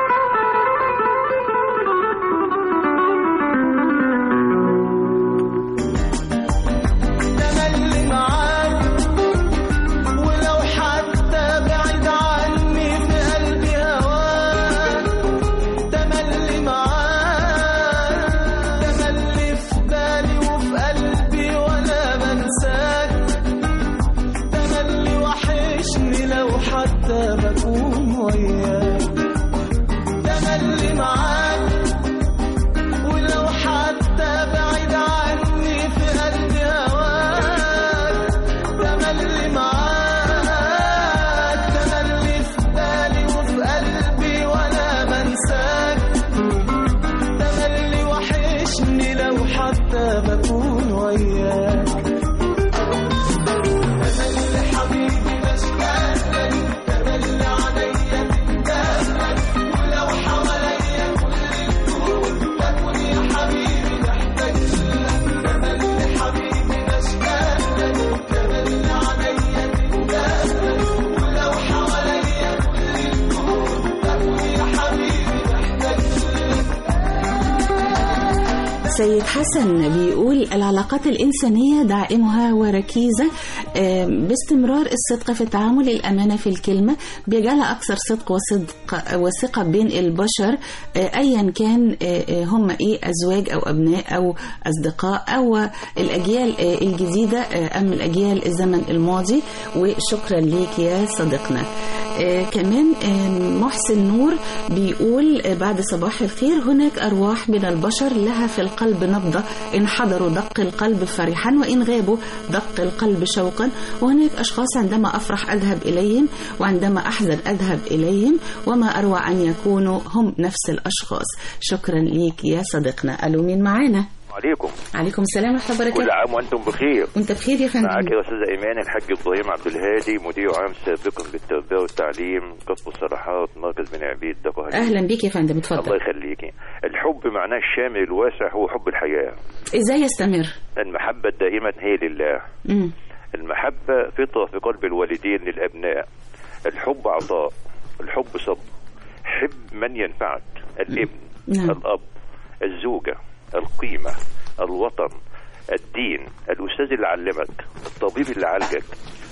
تملي معاك ولو حتى بعيد عني في قلبي هواك تملي معاك تملي في بالي وفي قلبي ولا بنساك تملي وحشني لو حتى بكون وياك تملي معاك ولو حتى بعيد عني في قلبي هواك تملي معاك تملي في بالي وفي قلبي ولا بنساك تملي وحشني لو حتى بكون وياك تملي حبيبي بشتاق لك تملي عليا تندهلك ولو حواليا كل الكون تكون يا حبيبي محتاج لك تملي حبيبي بشتاق لك تملي عليا تندهلك ولو حواليا كل الكون تكون يا حبيبي محتاج سيد حسن بيقول العلاقات الإنسانية دائمها وركيزة آه، باستمرار الصدق في التعامل الأمانة في الكلمة بيجعلها أكثر صدق وصدق وثقة بين البشر آه، أيا كان آه، آه، هم إيه أزواج أو أبناء أو أصدقاء أو الأجيال آه، الجديدة آه، أم الأجيال الزمن الماضي وشكرا ليك يا صديقنا آه، كمان آه، محسن نور بيقول آه، بعد صباح الخير هناك أرواح من البشر لها في القلب نبضة إن حضروا دق القلب فرحا وإن غابوا دق القلب شوقا وهناك أشخاص عندما أفرح أذهب إليهم وعندما أحزن أذهب إليهم وما أروع أن يكونوا هم نفس الأشخاص شكرا ليك يا صديقنا ألو مين معانا عليكم عليكم السلام ورحمة الله كل وبركاته عام وانتم بخير وانت بخير يا فندم معك يا استاذ ايمان الحاج ابراهيم عبد الهادي مدير عام سابقا بالتربيه والتعليم قسم الصلاحات مركز بني عبيد دقهلي أهلا بيك يا فندم الله اتفضل يخليكي الحب معناه الشامل الواسع هو حب الحياه إزاي يستمر المحبه دائما هي لله مم. المحبه فطره في قلب الوالدين للابناء الحب عطاء الحب صبر حب من ينفعك الابن نعم. الاب الزوجه القيمه الوطن الدين الاستاذ اللي علمك الطبيب اللي عالجك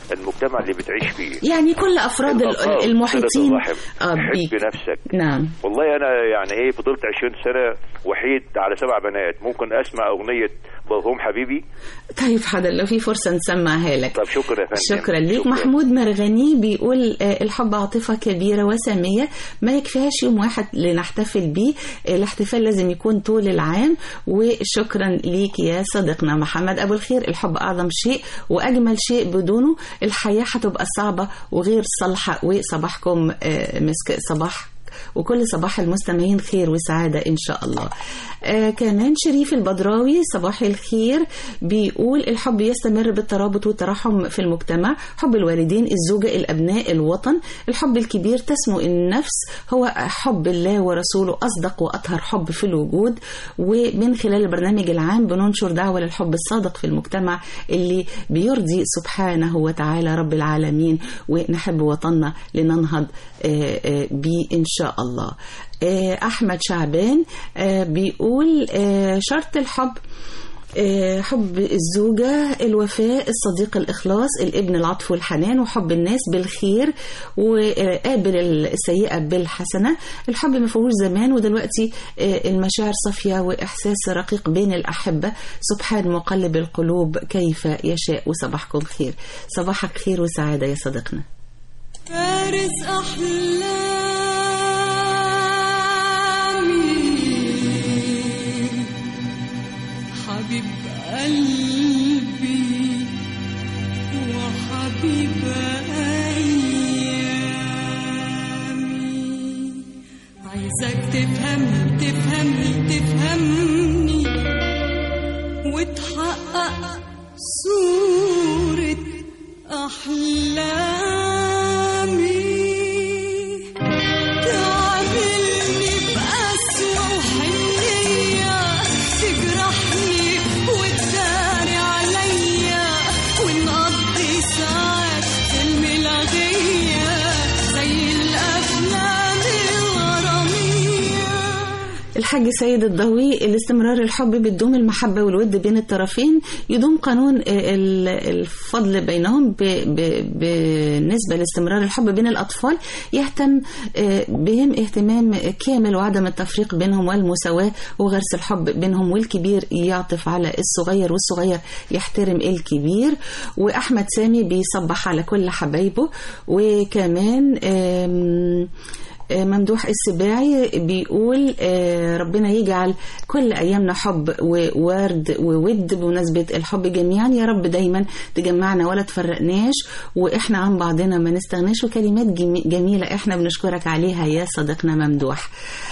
المجتمع اللي بتعيش فيه يعني كل افراد ال- الأطفال، المحيطين صلة الرحم. آه، حب بيك نفسك نعم والله انا يعني ايه فضلت 20 سنه وحيد على سبع بنات ممكن اسمع اغنيه بابهم حبيبي طيب حاضر لو في فرصة نسمعها لك طب شكرا يا فندم شكرا ليك محمود مرغني بيقول آه، الحب عاطفة كبيرة وسامية ما يكفيهاش يوم واحد لنحتفل بيه آه، الاحتفال لازم يكون طول العام وشكرا ليك يا صديقنا محمد أبو الخير الحب أعظم شيء وأجمل شيء بدونه الحياة هتبقى صعبة وغير صالحة وصباحكم آه، مسك صباح وكل صباح المستمعين خير وسعادة إن شاء الله آه كمان شريف البدراوي صباح الخير بيقول الحب يستمر بالترابط والترحم في المجتمع حب الوالدين الزوجة الأبناء الوطن الحب الكبير تسمو النفس هو حب الله ورسوله أصدق وأطهر حب في الوجود ومن خلال البرنامج العام بننشر دعوة للحب الصادق في المجتمع اللي بيرضي سبحانه وتعالى رب العالمين ونحب وطننا لننهض آه، آه، بيه إن شاء الله آه، أحمد شعبان آه، بيقول آه، شرط الحب آه، حب الزوجة الوفاء الصديق الإخلاص الابن العطف والحنان وحب الناس بالخير وقابل السيئة بالحسنة الحب ما فيهوش زمان ودلوقتي آه، المشاعر صافية وإحساس رقيق بين الأحبة سبحان مقلب القلوب كيف يشاء وصباحكم خير صباحك خير وسعادة يا صديقنا فارس أحلامي حبيب قلبي وحبيب أيامي عايزك تفهمني تفهمني تفهمني وتحقق صورة أحلامي تعاملني بقسوة وحنية تجرحني وتداري عليا ونقضي ساعات في الملاغية زي الأفلام الغرامية الحاج سيد الضوي الاستمرار الحب بتدوم المحبة والود بين الطرفين يدوم قانون آه، ال- الفضل بينهم ب- ب- بالنسبة لاستمرار الحب بين الأطفال يهتم آه، بهم اهتمام كامل وعدم التفريق بينهم والمساواة وغرس الحب بينهم والكبير يعطف على الصغير والصغير يحترم الكبير وأحمد سامي بيصبح على كل حبايبه وكمان آم، آه، ممدوح السباعي بيقول آه، ربنا يجعل كل أيامنا حب وورد وود بمناسبة الحب جميعا يا رب دايما تجمعنا ولا تفرقناش وإحنا عن بعضنا ما نستغناش وكلمات جمي- جميلة إحنا بنشكرك عليها يا صديقنا ممدوح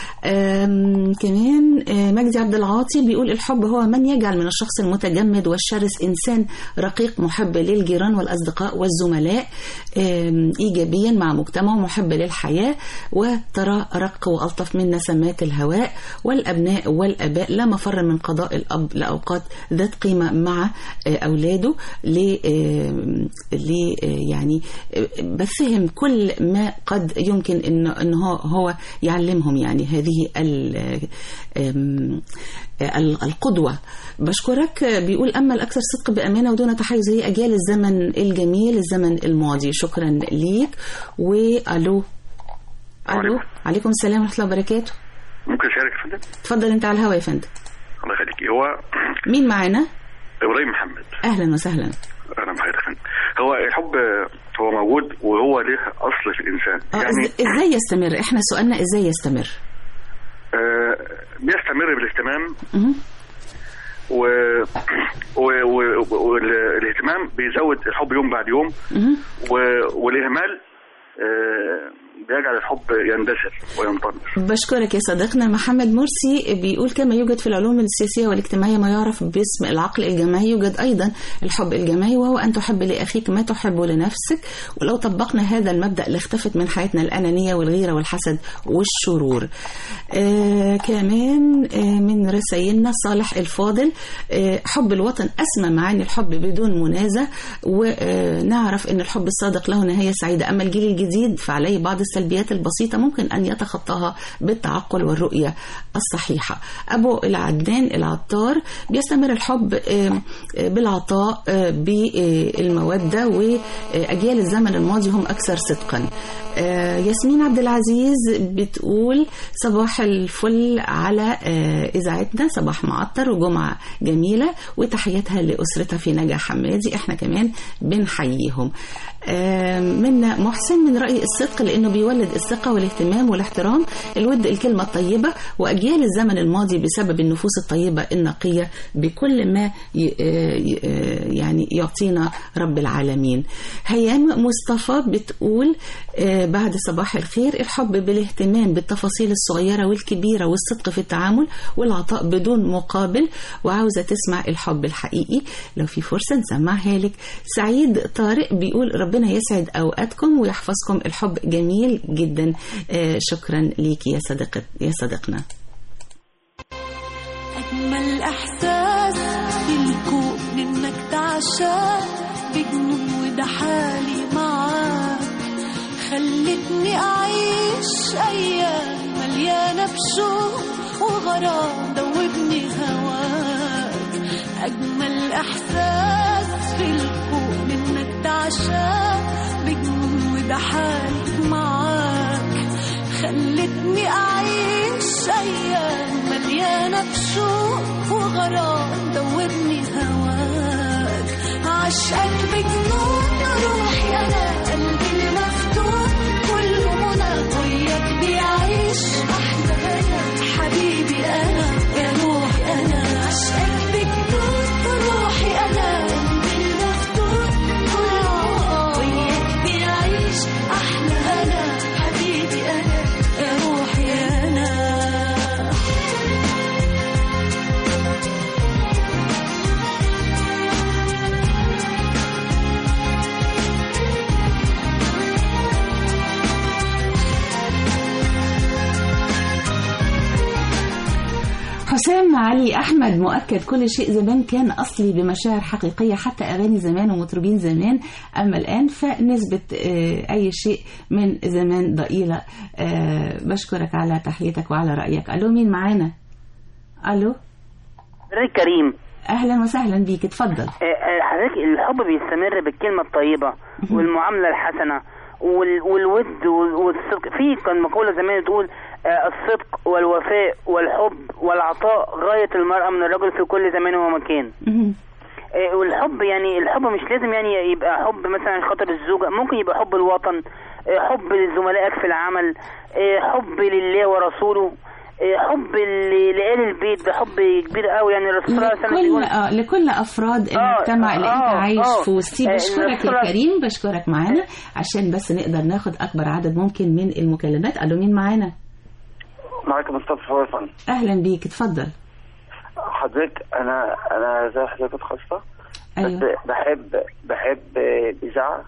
آم، كمان آه، مجدي عبد العاطي بيقول الحب هو من يجعل من الشخص المتجمد والشرس إنسان رقيق محب للجيران والأصدقاء والزملاء آم، إيجابيا مع مجتمعه محب للحياة وترى أرق وألطف من نسمات الهواء والأبناء والأباء لا مفر من قضاء الأب لأوقات ذات قيمة مع آه، أولاده ل آم، ل آه، يعني آه، بثهم كل ما قد يمكن إن إن هو هو يعلمهم يعني هذه ال- آم، ال- القدوة بشكرك بيقول أما الأكثر صدق بأمانة ودون تحيز هي أجيال الزمن الجميل الزمن الماضي شكرا ليك وألو ألو عليكم السلام ورحمة الله وبركاته ممكن اشارك يا فندم اتفضل أنت على الهواء يا فندم الله يخليك هو مين معانا ابراهيم محمد أهلا وسهلا اهلا بحضرتك يا فندم هو الحب هو موجود وهو له اصل في الانسان آه، يعني إز- إزاي يستمر إحنا سؤالنا إزاي يستمر آه بيستمر بالاهتمام مهم. و... و... و... والاهتمام بيزود الحب يوم بعد يوم مهم. و... والاهمال آه بيجعل الحب يندثر وينطمس بشكرك يا صديقنا محمد مرسي بيقول كما يوجد في العلوم السياسية والاجتماعية ما يعرف باسم العقل الجماعي يوجد أيضا الحب الجماعي وهو أن تحب لأخيك ما تحب لنفسك ولو طبقنا هذا المبدأ لاختفت من حياتنا الأنانية والغيرة والحسد والشرور آه كمان آه من رسائلنا صالح الفاضل آه حب الوطن أسمى معاني الحب بدون منازع ونعرف أن الحب الصادق له نهاية سعيدة أما الجيل الجديد فعليه بعض السلبيات البسيطة ممكن أن يتخطاها بالتعقل والرؤية الصحيحة أبو العدنان العطار بيستمر الحب آه، آه، بالعطاء آه، بالمودة وأجيال الزمن الماضي هم أكثر صدقا آه، ياسمين عبد العزيز بتقول صباح الفل على آه، إذاعتنا صباح معطر وجمعة جميلة وتحياتها لأسرتها في نجا حمادي احنا كمان بنحييهم آه، منا محسن من رأي الصدق لأنه بيولد الثقة والاهتمام والاحترام الود الكلمة الطيبة وأجيال الزمن الماضي بسبب النفوس الطيبة النقية بكل ما ي- آه، ي- آه، يعني يعطينا رب العالمين هيام مصطفى بتقول آه، بعد صباح الخير الحب بالاهتمام بالتفاصيل الصغيرة والكبيرة والصدق في التعامل والعطاء بدون مقابل وعاوزة تسمع الحب الحقيقي لو في فرصة نسمعها لك سعيد طارق بيقول ربنا يسعد أوقاتكم ويحفظكم الحب جميل جدا آه، شكرا ليك يا صديقة يا صديقنا أجمل إحساس في الكون إنك تعشى بجنون وده حالي معاك خلتني أعيش أيام مليانة بشوق وغرام دوبني هواك أجمل إحساس في الكون إنك تعشى بجنون وده حالي معاك خلتني أعيش أيام مليانة بشوق وغرام دوبني هواك عشقك بجنون روحي أنا قلبي المفتون كله منى وياك بيعيش أحلى أنا حبيبي أنا يا روحي أنا عشقك بجنون روحي أنا قلبي المفتون كله وياك بيعيش أحلى أنا حبيبي أنا يا روحي أنا حسام علي احمد مؤكد كل شيء زمان كان اصلي بمشاعر حقيقيه حتى اغاني زمان ومطربين زمان اما الان فنسبه آه، اي شيء من زمان ضئيله آه، بشكرك على تحيتك وعلى رايك الو مين معانا الو حضرتك كريم اهلا وسهلا بيك اتفضل آه، آه، حضرتك الحب بيستمر بالكلمة الطيبة والمعاملة الحسنة وال- والود وال- والصدق في كان مقولة زمان تقول آه، الصدق والوفاء والحب والعطاء غاية المرأة من الرجل في كل زمان ومكان آه، والحب يعني الحب مش لازم يعني يبقى حب مثلا عشان خاطر الزوجة ممكن يبقى حب الوطن آه، حب لزملائك في العمل آه، حب لله ورسوله آه، حب ل- لآل البيت ده حب كبير قوي يعني الرسول صلى الله عليه وسلم لكل بيقول آه لكل افراد المجتمع اللي انت آه، عايش آه. في وسطيه آه، بشكرك يا الرسول- كريم بشكرك معانا عشان بس نقدر ناخد اكبر عدد ممكن من المكالمات الو مين معانا معاك مصطفى فوزان اهلا بيك اتفضل حضرتك انا انا زي حضرتك خاصه أيوة. بس بحب بحب الاذاعه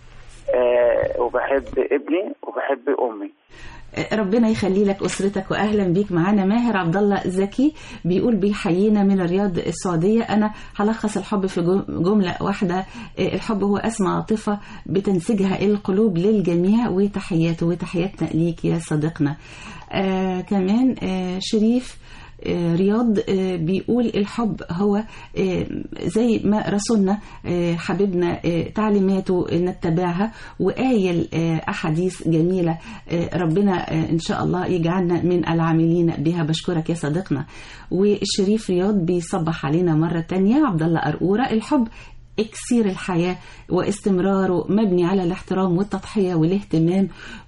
آه وبحب ابني وبحب امي ربنا يخلي لك اسرتك واهلا بيك معانا ماهر عبد الله زكي بيقول بيحيينا من الرياض السعوديه انا هلخص الحب في جم- جمله واحده الحب هو اسمى عاطفه بتنسجها القلوب للجميع وتحياته وتحياتنا ليك يا صديقنا آه كمان آه شريف آه، رياض آه، بيقول الحب هو آه، زي ما رسولنا آه، حبيبنا آه، تعليماته نتبعها وقايل آه، أحاديث جميلة آه، ربنا آه، إن شاء الله يجعلنا من العاملين بها بشكرك يا صديقنا والشريف رياض بيصبح علينا مرة تانية عبد الله أرقورة الحب اكسير الحياة واستمراره مبني على الاحترام والتضحية والاهتمام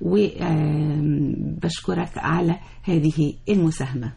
وبشكرك على هذه المساهمة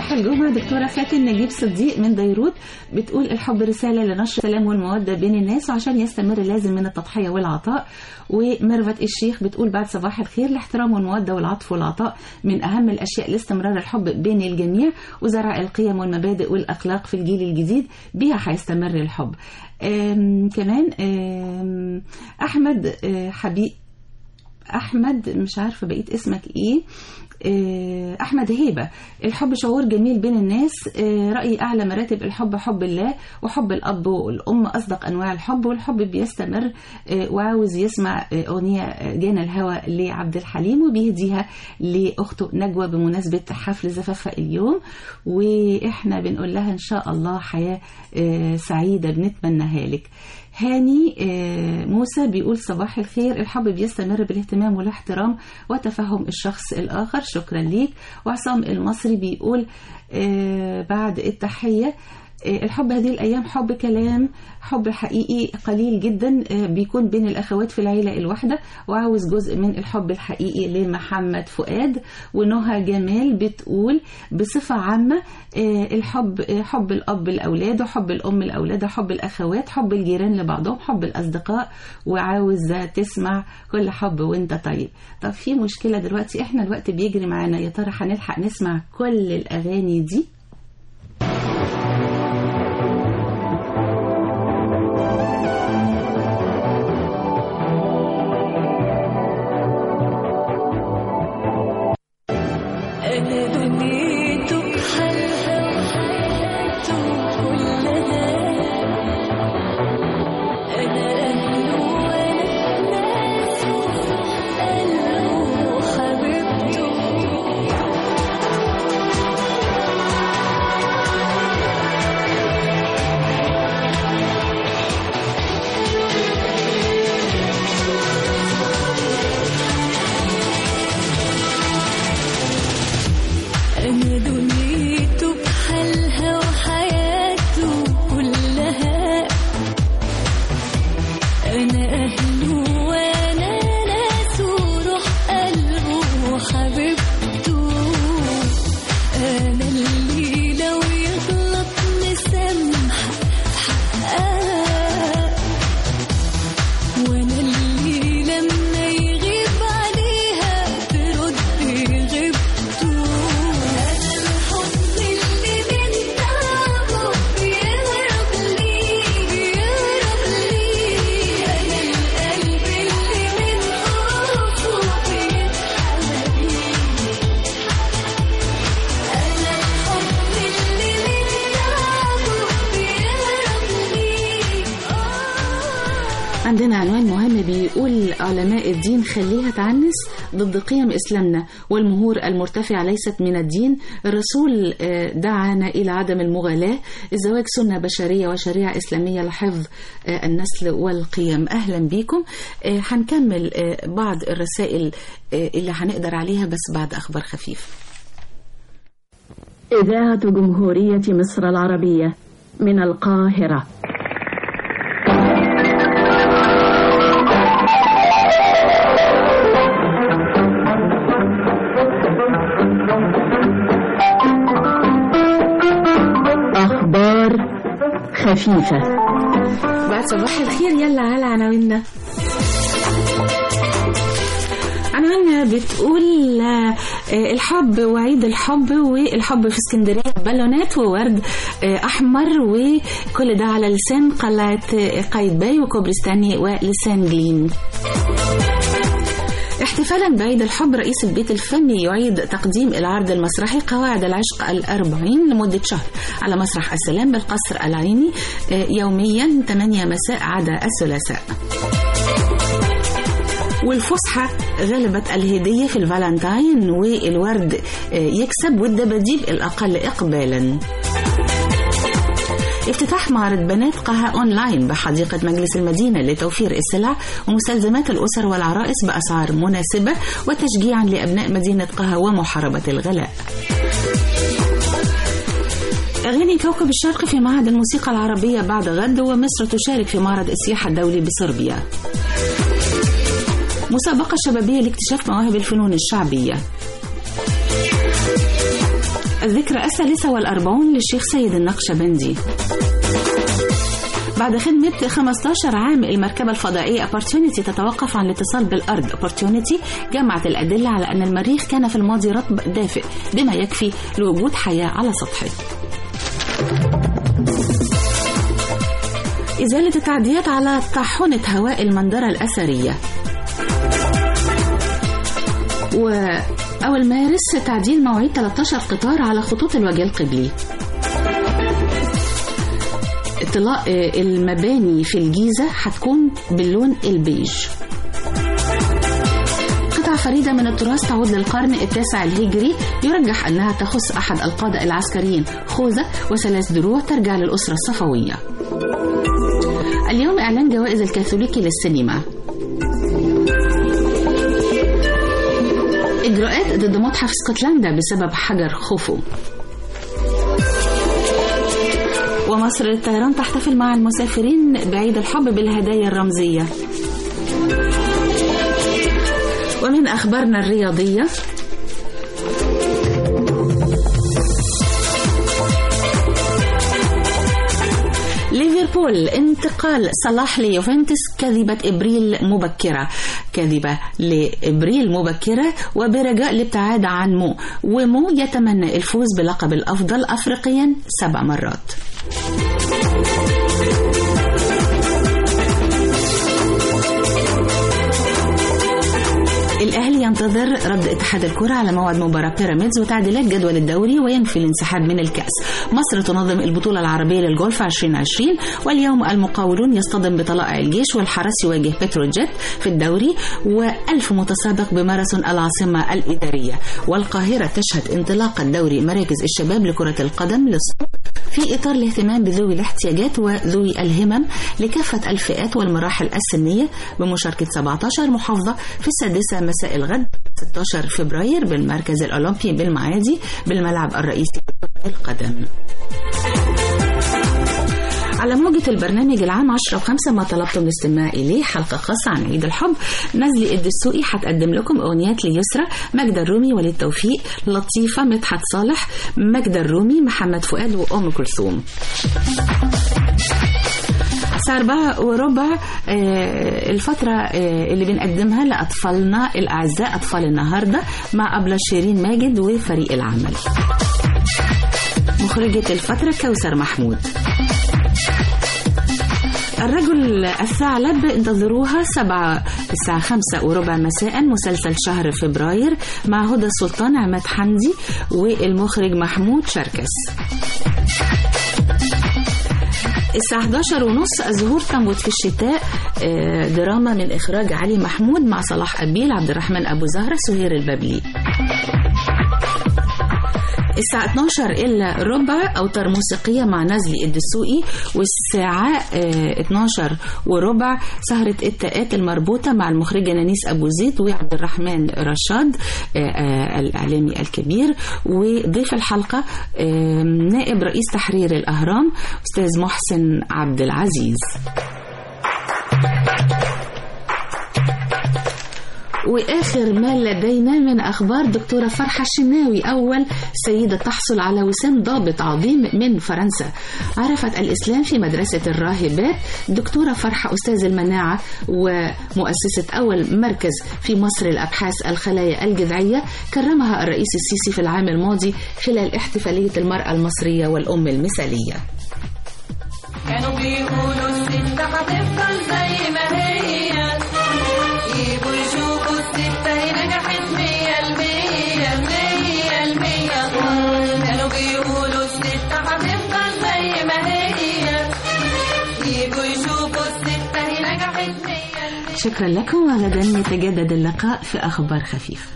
صباح الجمعة دكتورة فاتن نجيب صديق من بيروت بتقول الحب رسالة لنشر السلام والمودة بين الناس وعشان يستمر لازم من التضحية والعطاء وميرفت الشيخ بتقول بعد صباح الخير الاحترام والمودة والعطف والعطاء من أهم الأشياء لاستمرار الحب بين الجميع وزرع القيم والمبادئ والأخلاق في الجيل الجديد بها هيستمر الحب آم كمان آم أحمد آه، حبيب احمد مش عارفه بقيت اسمك ايه آه، احمد هيبه الحب شعور جميل بين الناس آه، رايي اعلى مراتب الحب حب الله وحب الاب والام اصدق انواع الحب والحب بيستمر آه، وعاوز يسمع آه، اغنيه آه، جانا الهوى لعبد الحليم وبيهديها لاخته نجوى بمناسبه حفل زفافها اليوم واحنا بنقول لها ان شاء الله حياه آه، سعيده بنتمناها لك هاني آه، موسى بيقول صباح الخير الحب بيستمر بالاهتمام والاحترام وتفهم الشخص الآخر شكرا ليك وعصام المصري بيقول آه، بعد التحية آه، الحب هذه الأيام حب كلام حب حقيقي قليل جدا آه، بيكون بين الأخوات في العيلة الواحدة وعاوز جزء من الحب الحقيقي لمحمد فؤاد ونهى جمال بتقول بصفة عامة آه، الحب آه، حب الأب الأولاد وحب الأم الأولاد وحب الأخوات حب الجيران لبعضهم حب الأصدقاء وعاوزة تسمع كل حب وانت طيب طب في مشكلة دلوقتي احنا الوقت بيجري معانا يا ترى هنلحق نسمع كل الأغاني دي أنا دنيته بحالها وحياته كلها أنا أهله وأنا ناسه قلبه وحبيبته أنا دنيته بحالها وحياته كلها أنا أهله وأنا ناسه روح قلبه وحبيبته أنا اللي لو يغلط مسامحة في حقها وأنا اللي لما يغيب عليها ترد غيبته أنا الحب اللي من تعبه بيهرب لي بيهرب لي أنا القلب اللي من خوفه بيتحمى بيه أنا الحب اللي من تعبه بيهرب لي عندنا عنوان مهم بيقول علماء الدين خليها تعنس ضد قيم إسلامنا والمهور المرتفعة ليست من الدين الرسول آه، دعانا إلى عدم المغالاة الزواج سنة بشرية وشريعة إسلامية لحفظ آه، النسل والقيم أهلا بكم آه، هنكمل آه، بعض الرسائل آه، اللي هنقدر عليها بس بعد أخبار خفيف إذاعة جمهورية مصر العربية من القاهرة أخبار خفيفة بعد صباح الخير يلا على عناويننا عناويننا بتقول آه، الحب وعيد الحب والحب في اسكندريه بالونات وورد آه، احمر وكل ده على لسان قلعه آه، قايتباي وكوبرستاني ولسان جليم احتفالا بعيد الحب رئيس البيت الفني يعيد تقديم العرض المسرحي قواعد العشق الأربعين لمدة شهر على مسرح السلام بالقصر العيني آه، يوميا 8 مساء عدا الثلاثاء والفسحة غلبت الهدية في الفالنتاين والورد آه، يكسب والدباديب الأقل إقبالا افتتاح معرض بنات قها اونلاين بحديقه مجلس المدينه لتوفير السلع ومستلزمات الاسر والعرائس باسعار مناسبه وتشجيعا لابناء مدينه قها ومحاربه الغلاء. أغاني كوكب الشرق في معهد الموسيقى العربية بعد غد ومصر تشارك في معرض السياحة الدولي بصربيا. مسابقة شبابية لاكتشاف مواهب الفنون الشعبية. الذكرى الثالثة والأربعون للشيخ سيد النقشبندي بعد خدمة 15 عام المركبة الفضائية Opportunity تتوقف عن الاتصال بالأرض Opportunity جمعت الأدلة على أن المريخ كان في الماضي رطب دافئ بما يكفي لوجود حياة على سطحه إزالة التعديات على طاحونة هواء المندرة الأثرية وأول مارس تعديل مواعيد 13 قطار على خطوط الوجه القبلي اطلاق المباني في الجيزة هتكون باللون البيج قطعة فريدة من التراث تعود للقرن التاسع الهجري يرجح أنها تخص أحد القادة العسكريين خوذة وثلاث دروع ترجع للأسرة الصفوية اليوم إعلان جوائز الكاثوليكي للسينما إجراءات ضد متحف اسكتلندا بسبب حجر خوفو ومصر للطيران تحتفل مع المسافرين بعيد الحب بالهدايا الرمزية ومن أخبارنا الرياضية ليفربول انتقال صلاح ليوفنتوس كذبة إبريل مبكرة كذبة لإبريل مبكرة وبرجاء الابتعاد عن مو ومو يتمنى الفوز بلقب الأفضل أفريقيا سبع مرات الأهلي ينتظر رد اتحاد الكرة على موعد مباراة بيراميدز وتعديلات جدول الدوري وينفي الانسحاب من الكأس مصر تنظم البطولة العربية للجولف 2020 واليوم المقاولون يصطدم بطلائع الجيش والحرس يواجه بتروجيت في الدوري وألف متسابق بماراثون العاصمة الإدارية والقاهرة تشهد انطلاق الدوري مراكز الشباب لكرة القدم للصف في إطار الاهتمام بذوي الاحتياجات وذوي الهمم لكافة الفئات والمراحل السنية بمشاركة 17 محافظة في السادسة مساء الغد 16 فبراير بالمركز الأولمبي بالمعادي بالملعب الرئيسي القدم على موجة البرنامج العام 10 و5 ما طلبتم الاستماع إليه حلقة خاصة عن عيد الحب نزلي الدسوقي هتقدم لكم أغنيات ليسرى ماجدة الرومي وليد توفيق لطيفة مدحت صالح ماجدة الرومي محمد فؤاد وأم كلثوم الساعة أربعة وربع آه، الفترة آه، اللي بنقدمها لأطفالنا الأعزاء أطفال النهاردة مع أبلة شيرين ماجد وفريق العمل مخرجة الفترة كوثر محمود الرجل الثعلب انتظروها سبعة الساعة خمسة وربع مساء مسلسل شهر فبراير مع هدى السلطان عماد حمدي والمخرج محمود شركس الساعة 11 ونص الزهور تنبت في الشتاء آه، دراما من إخراج علي محمود مع صلاح أبيل عبد الرحمن أبو زهرة سهير البابلي الساعة 12 إلا ربع أوتار موسيقية مع نزلي الدسوقي والساعة آه، 12 وربع سهرة التاءات المربوطة مع المخرجة نانيس أبو زيد وعبد الرحمن رشاد آه، آه، الإعلامي الكبير وضيف الحلقة آه، نائب رئيس تحرير الأهرام أستاذ محسن عبد العزيز واخر ما لدينا من اخبار دكتوره فرحه الشناوي اول سيده تحصل على وسام ضابط عظيم من فرنسا عرفت الاسلام في مدرسه الراهبات دكتوره فرحه استاذ المناعه ومؤسسه اول مركز في مصر لابحاث الخلايا الجذعيه كرمها الرئيس السيسي في العام الماضي خلال احتفاليه المراه المصريه والام المثاليه كانوا بيقولوا الست هتفضل زي ما هي يجيبوا يشوفوا الست هي نجحت مية المية مية المية كانوا بيقولوا الست هتفضل زي ما هي يجيبوا يشوفوا الست هي نجحت مية شكرا لكم وغدا يتجدد اللقاء في اخبار خفيفه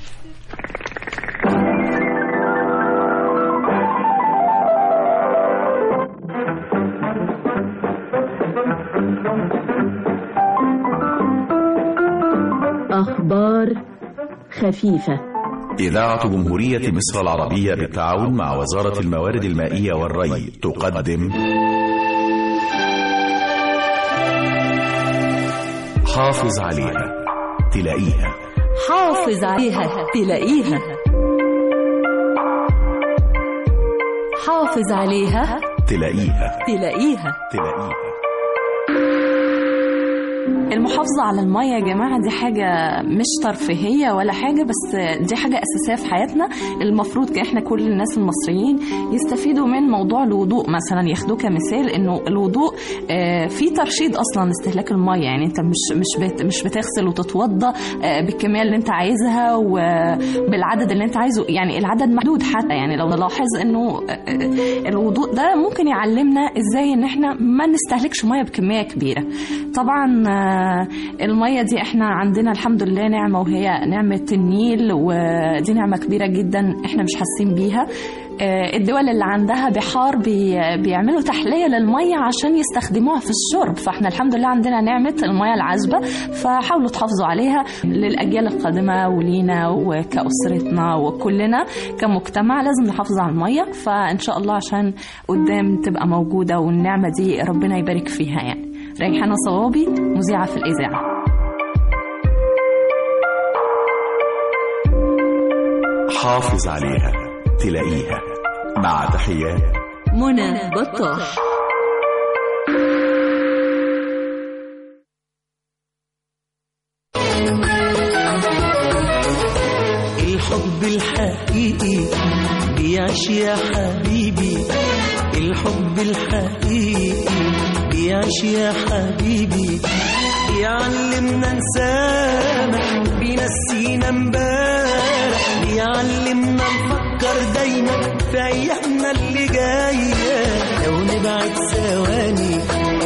أخبار خفيفة إذاعة جمهورية مصر العربية بالتعاون مع وزارة الموارد المائية والري تقدم حافظ عليها تلاقيها حافظ عليها تلاقيها حافظ عليها تلاقيها تلاقيها تلاقيها المحافظة على المية يا جماعة دي حاجة مش ترفيهية ولا حاجة بس دي حاجة أساسية في حياتنا المفروض كان احنا كل الناس المصريين يستفيدوا من موضوع الوضوء مثلا ياخدوه كمثال انه الوضوء آه، في ترشيد اصلا استهلاك المية يعني انت مش مش بت مش بتغسل وتتوضى آه، بالكمية اللي انت عايزها وبالعدد اللي انت عايزه يعني العدد محدود حتى يعني لو نلاحظ انه آه، الوضوء ده ممكن يعلمنا ازاي ان احنا ما نستهلكش مية بكمية كبيرة طبعا آه، المية دي احنا عندنا الحمد لله نعمة وهي نعمة النيل ودي نعمة كبيرة جدا احنا مش حاسين بيها آه، الدول اللي عندها بحار بي بيعملوا تحلية للمية عشان يستخدموها في الشرب فاحنا الحمد لله عندنا نعمة المية العذبة فحاولوا تحافظوا عليها للأجيال القادمة ولينا وكأسرتنا وكلنا كمجتمع لازم نحافظ على المية فإن شاء الله عشان قدام تبقى موجودة والنعمة دي ربنا يبارك فيها يعني ريحانة صوابي مذيعة في الإذاعة حافظ عليها تلاقيها مع تحيات منى بطاح الحب الحقيقي بيعيش يا حبيبي الحب الحقيقي بيعيش يا حبيبي يعلمنا نسامح بينسينا امبارح بيعلمنا نفكر دايما في ايامنا اللي جايه لو نبعد ثواني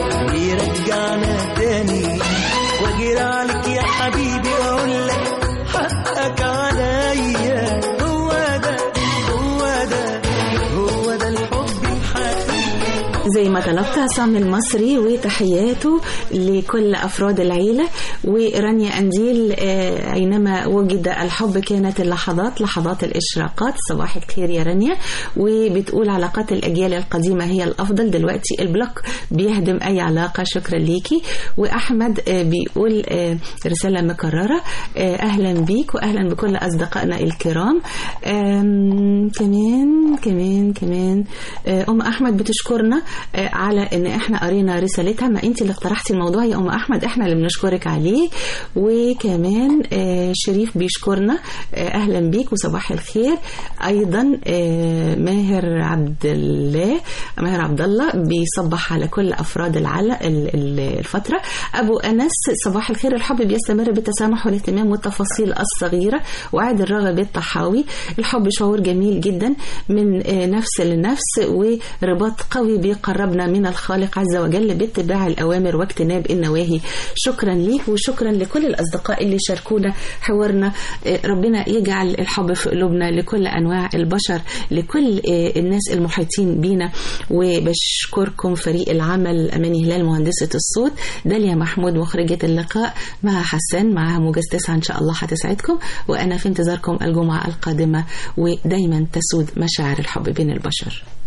بيرجعنا تاني واجري عليك يا حبيبي واقول لك حقك عليا هو ده هو ده هو ده الحب الحقيقي زي ما طلبت عصام المصري وتحياته لكل أفراد العيلة ورانيا أنديل آه، أينما وجد الحب كانت اللحظات لحظات الإشراقات صباح الخير يا رانيا وبتقول علاقات الأجيال القديمة هي الأفضل دلوقتي البلوك بيهدم أي علاقة شكرا ليكي وأحمد آه، بيقول آه، رسالة مكررة آه، أهلا بيك وأهلا بكل أصدقائنا الكرام آم، كمان كمان كمان آه، أم أحمد بتشكرنا آه، على إن إحنا قرينا رسالتها ما أنت اللي اقترحتي الموضوع يا أم أحمد إحنا اللي بنشكرك عليه وكمان آه، شريف بيشكرنا آه، أهلا بيك وصباح الخير أيضا آه، ماهر عبد الله ماهر عبد الله بيصبح على كل أفراد العل... ال- ال- الفترة أبو أنس صباح الخير الحب بيستمر بالتسامح والاهتمام والتفاصيل الصغيرة وعاد الرغبة بالتحاوي الحب شعور جميل جدا من آه، نفس لنفس ورباط قوي بيقربنا من الخالق عز وجل باتباع الأوامر واجتناب النواهي شكرا ليك وشكرا لكل الأصدقاء اللي شاركونا حوارنا آه، ربنا يجعل الحب في قلوبنا لكل أنواع البشر لكل آه، الناس المحيطين بينا وبشكركم فريق العمل أماني هلال مهندسة الصوت داليا محمود مخرجة اللقاء مع حسن مع موجز تسعة إن شاء الله هتسعدكم وأنا في انتظاركم الجمعة القادمة ودايما تسود مشاعر الحب بين البشر